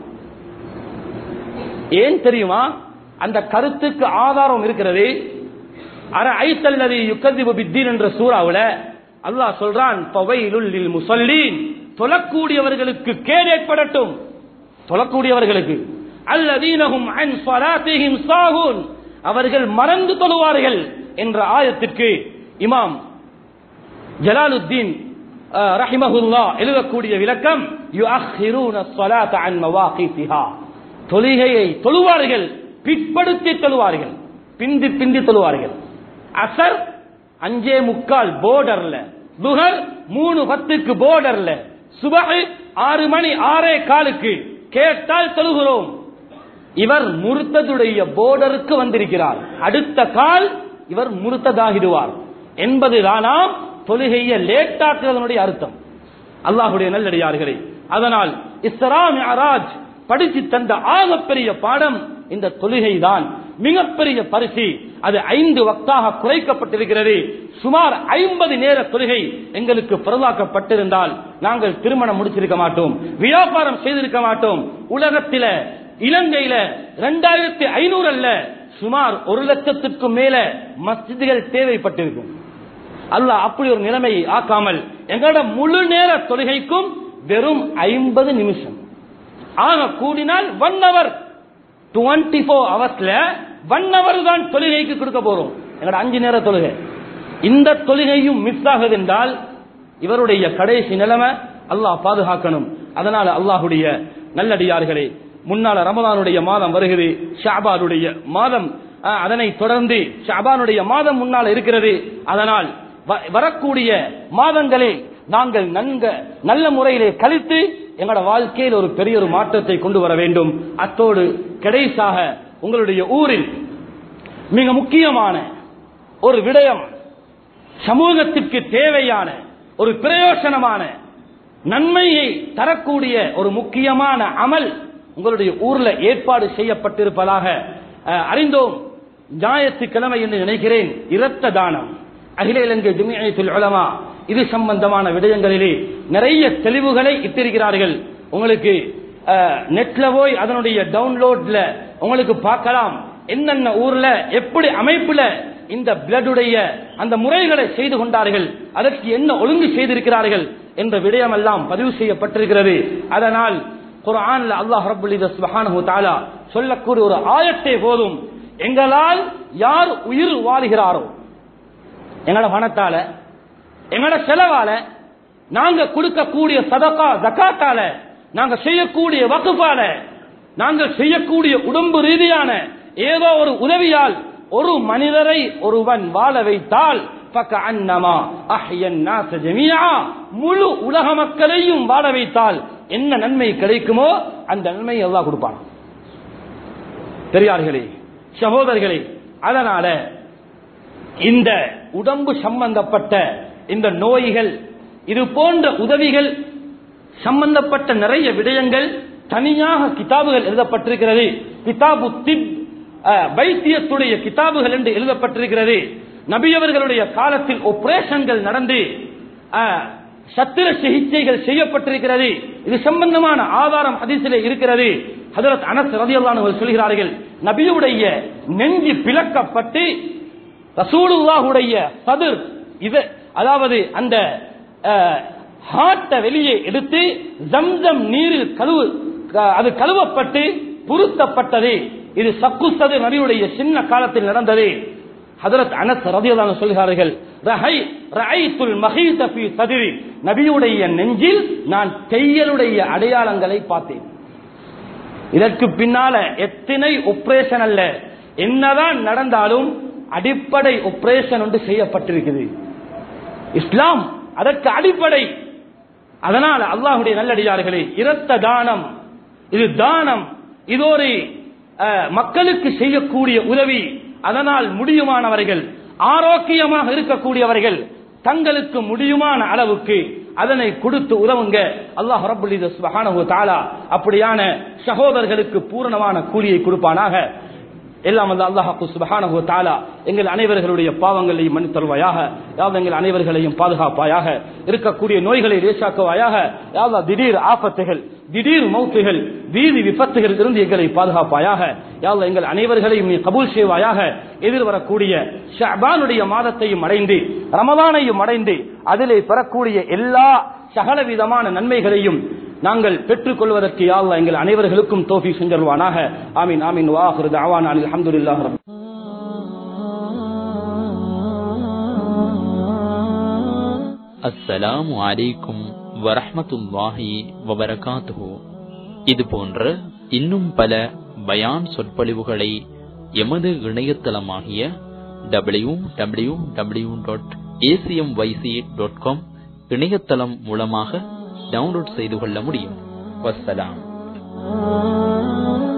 ஏன் தெரியுமா அந்த கருத்துக்கு ஆதாரம் இருக்கிறது அர ஐத்தல்லதி யுக்கதிபு பித்தீன் என்ற சூறாவுல அல்லாஹ் சொல்றான் பவைலுல் முசல்லீன் தொழக்கூடியவர்களுக்கு கேடு ஏற்படட்டும் தொழக்கூடியவர்களுக்கு அல்லதீனஹும் அன் ஸலாத்திஹிம் சாஹூன் அவர்கள் மறந்து தொழுவார்கள் என்ற ஆயத்திற்கு இமாம் ஜலாலுத்தீன் ரஹிமஹுல்லா எழுதக்கூடிய விளக்கம் யுஅஹிரூன ஸலாத அன் மவாகிதிஹா தொழுகையை தொழுவார்கள் பிற்படுத்தி தொழுவார்கள் பிந்தி பிந்தி தொழுவார்கள் அசர் அஞ்சே முக்கால் போர்டர்ல துஹர் மூணு பத்துக்கு போர்டர்ல சுபஹ் ஆறு மணி ஆறே காலுக்கு கேட்டால் தொழுகிறோம் இவர் முருத்ததுடைய போர்டருக்கு வந்திருக்கிறார் அடுத்த கால் இவர் முருத்ததாகிடுவார் என்பதுதானாம் தொழுகையை லேட்டாக்குவதனுடைய அர்த்தம் அல்லாஹுடைய நல்லடியார்களே அதனால் இஸ்லாம் அராஜ் படித்து தந்த ஆகப்பெரிய பாடம் இந்த தொழுகை தான் மிகப்பெரிய பரிசு அது ஐந்து வக்தாக குறைக்கப்பட்டிருக்கிறது சுமார் ஐம்பது நேர தொழுகை எங்களுக்கு பரவாக்கப்பட்டிருந்தால் நாங்கள் திருமணம் முடிச்சிருக்க மாட்டோம் வியாபாரம் செய்திருக்க மாட்டோம் உலகத்தில இலங்கையில இரண்டாயிரத்தி ஐநூறு அல்ல சுமார் ஒரு லட்சத்துக்கும் மேல மஸ்ஜிதுகள் தேவைப்பட்டிருக்கும் அல்லாஹ் அப்படி ஒரு நிலைமையை ஆக்காமல் எங்களோட முழு நேர தொழுகைக்கும் வெறும் ஐம்பது நிமிஷம் ஆக கூடினால் ஒன் அவர் டுவெண்ட்டி ஃபோர் ஹவர்ஸ்ல ஒன் அவர் தான் தொழுகைக்கு கொடுக்க போறோம் எங்களோட அஞ்சு நேர தொழுகை இந்த தொழுகையும் மிஸ் ஆகுது என்றால் இவருடைய கடைசி நிலைமை அல்லாஹ் பாதுகாக்கணும் அதனால அல்லாஹுடைய நல்லடியார்களே முன்னால ரமதானுடைய மாதம் வருகிறது ஷாபானுடைய மாதம் அஹ், அதனை தொடர்ந்து ஷாபானுடைய மாதம் முன்னால் இருக்கிறது அதனால் வ- வரக்கூடிய மாதங்களில் நாங்கள் நன்க நல்ல முறையிலே கழித்து எங்களோட வாழ்க்கையில் ஒரு பெரிய ஒரு மாற்றத்தை கொண்டு வர வேண்டும் அத்தோடு கடைசாக உங்களுடைய ஊரில் மிக முக்கியமான ஒரு விடயம் சமூகத்திற்கு தேவையான ஒரு பிரயோசனமான நன்மையை தரக்கூடிய ஒரு முக்கியமான அமல் உங்களுடைய ஊர்ல ஏற்பாடு செய்யப்பட்டிருப்பதாக அஹ், அறிந்தோம் ஞாயிற்றுக்கிழமை என்று நினைக்கிறேன் இரத்த தானம் அகில இலங்கை ஜுமியத்துல் உலமா இது சம்பந்தமான விடயங்களிலே நிறைய தெளிவுகளை இட்டிருக்கிறார்கள் உங்களுக்கு அஹ், நெட்ல போய் அதனுடைய டவுன்லோட்ல உங்களுக்கு பார்க்கலாம் என்னென்ன ஊர்ல எப்படி அமைப்புல இந்த பிளடுடைய அந்த முறைகளை செய்து கொண்டார்கள் அதற்கு என்ன ஒழுங்கு செய்திருக்கிறார்கள் என்ற விடயம் எல்லாம் பதிவு செய்யப்பட்டிருக்கிறது அதனால் குர்ஆன்ல அல்லாஹ் ரப்பல் இzzத் சுப்ஹானஹு தஆலா சொல்லக்கூடிய ஒரு ஆயத்தே போதும் எங்களால் யார் உயிர் வாழுகிறாரோ எங்களோட பணத்தால எங்களோட செலவால நாங்க கொடுக்கக்கூடிய சதகா ஜகாத்தால நாங்க செய்யக்கூடிய வகுப்பால நாங்கள் செய்யக்கூடிய உடம்பு ரீதியான ஏதோ ஒரு உதவியால் ஒரு மனிதரை ஒருவன் வாழ வைத்தால் فكأنما أحيا الناس جميعا முழு உலக மக்களையும் வாழ வைத்தால் என்ன நன்மை கிடைக்குமோ அந்த நன்மையை அல்லாஹ் கொடுப்பான் பெரியார்களே சகோதரர்களே அதனால இந்த உடம்பு சம்பந்தப்பட்ட இந்த நோய்கள் இது போன்ற உதவிகள் சம்பந்தப்பட்ட நிறைய விடயங்கள் தனியாக கிதாபுகள் எழுதப்பட்டிருக்கிறது கிதாபு திப் அஹ், வைத்தியத்துடைய கிதாபுகள் என்று எழுதப்பட்டிருக்கிறது நபியவர்களுடைய காலத்தில் ஆபரேஷன்கள் நடந்து அஹ், சத்திர சிகிச்சைகள் செய்யப்பட்டிருக்கிறது இது சம்பந்தமான ஆதாரம் ஹதீஸிலே இருக்கிறது ஹதரத் அனஸ் ரதியல்லாஹு அவர்கள் சொல்கிறார்கள் நபியுடைய நெஞ்சு பிளக்கப்பட்டு ரசூலுல்லாஹுடைய சதுர் இது அதாவது அந்த ஹார்ட்டை வெளியே எடுத்து ஜம்ஜம் நீரில் கழுவு க- அது கழுவப்பட்டு புருத்தப்பட்டது இது சக்கு சது நபியுடைய சின்ன காலத்தில் நடந்தது ஹதரத் அனஸ் ரதியல்லாஹு சொல்கிறார்கள் ரஹை ரஐத்துல் மஹீத ஃபீ சதுரி நபியுடைய நெஞ்சில் நான் தையலுடைய அடையாளங்களை பார்த்தேன் இதற்கு பின்னால எத்தனை ஆபரேஷன் அல்ல என்னதான் நடந்தாலும் அடிப்படை ஆபரேஷன் ஒன்று செய்யப்பட்டிருக்குது இஸ்லாம் அதற்கு அடிப்படை அதனால் அல்லாஹுடைய நல்லடியார்களே இரத்த தானம் இது தானம் இது ஒரு அஹ், மக்களுக்கு செய்யக்கூடிய உதவி அதனால் முடியுமானவர்கள் ஆரோக்கியமாக இருக்கக்கூடியவர்கள் தங்களுக்கு முடியுமான அளவுக்கு அதனை கொடுத்து உதவுங்க அல்லாஹ் ரப்புல் இஸ்ஸத் சுப்ஹானஹு வ தஆலா அப்படியான சகோதரர்களுக்கு பூரணமான கூலியை கொடுப்பானாக எல்லாம் வந்து அல்லாஹு சுபஹானஹு வ தஆலா எங்கள் அனைவர்களுடைய பாவங்களையும் மன்னித் தருவாயாக யாவது எங்கள் அனைவர்களையும் பாதுகாப்பாயாக இருக்கக்கூடிய நோய்களை லேசாக்குவாயாக யாவது திடீர் ஆபத்துகள் திடீர் மௌத்துகள் வீதி விபத்துகள் இருந்து எங்களை பாதுகாப்பாயாக யாவது எங்கள் அனைவர்களையும் நீ கபூல் செய்வாயாக எதிர்வரக்கூடிய ஷஅபானுடைய மாதத்தையும் அடைந்து ரமதானையும் அடைந்து அதிலே பெறக்கூடிய எல்லா சகல விதமான நன்மைகளையும் நாங்கள் பெற்றுக் கொள்வதற்கு யா அல்லாஹ் எங்கள் அனைவர்களுக்கும் தோஃபி செஞ்சல்வானாக ஆமீன் ஆமீன் வாஹிரு தஅவானா அல்ஹம்துலில்லாஹி ரப்பி அஸ்ஸலாமு அலைக்கும் வரஹ்மத்துல்லாஹி வபரகாத்துஹு இது போன்ற இன்னும் பல பயான் சொற்பொழிவுகளை எமது இணையதளமாகிய W W W dot ACM YC dot com இணையதளம் மூலமாக டவுன்லோட் செய்து கொள்ள முடியும் வஸ்ஸலாம்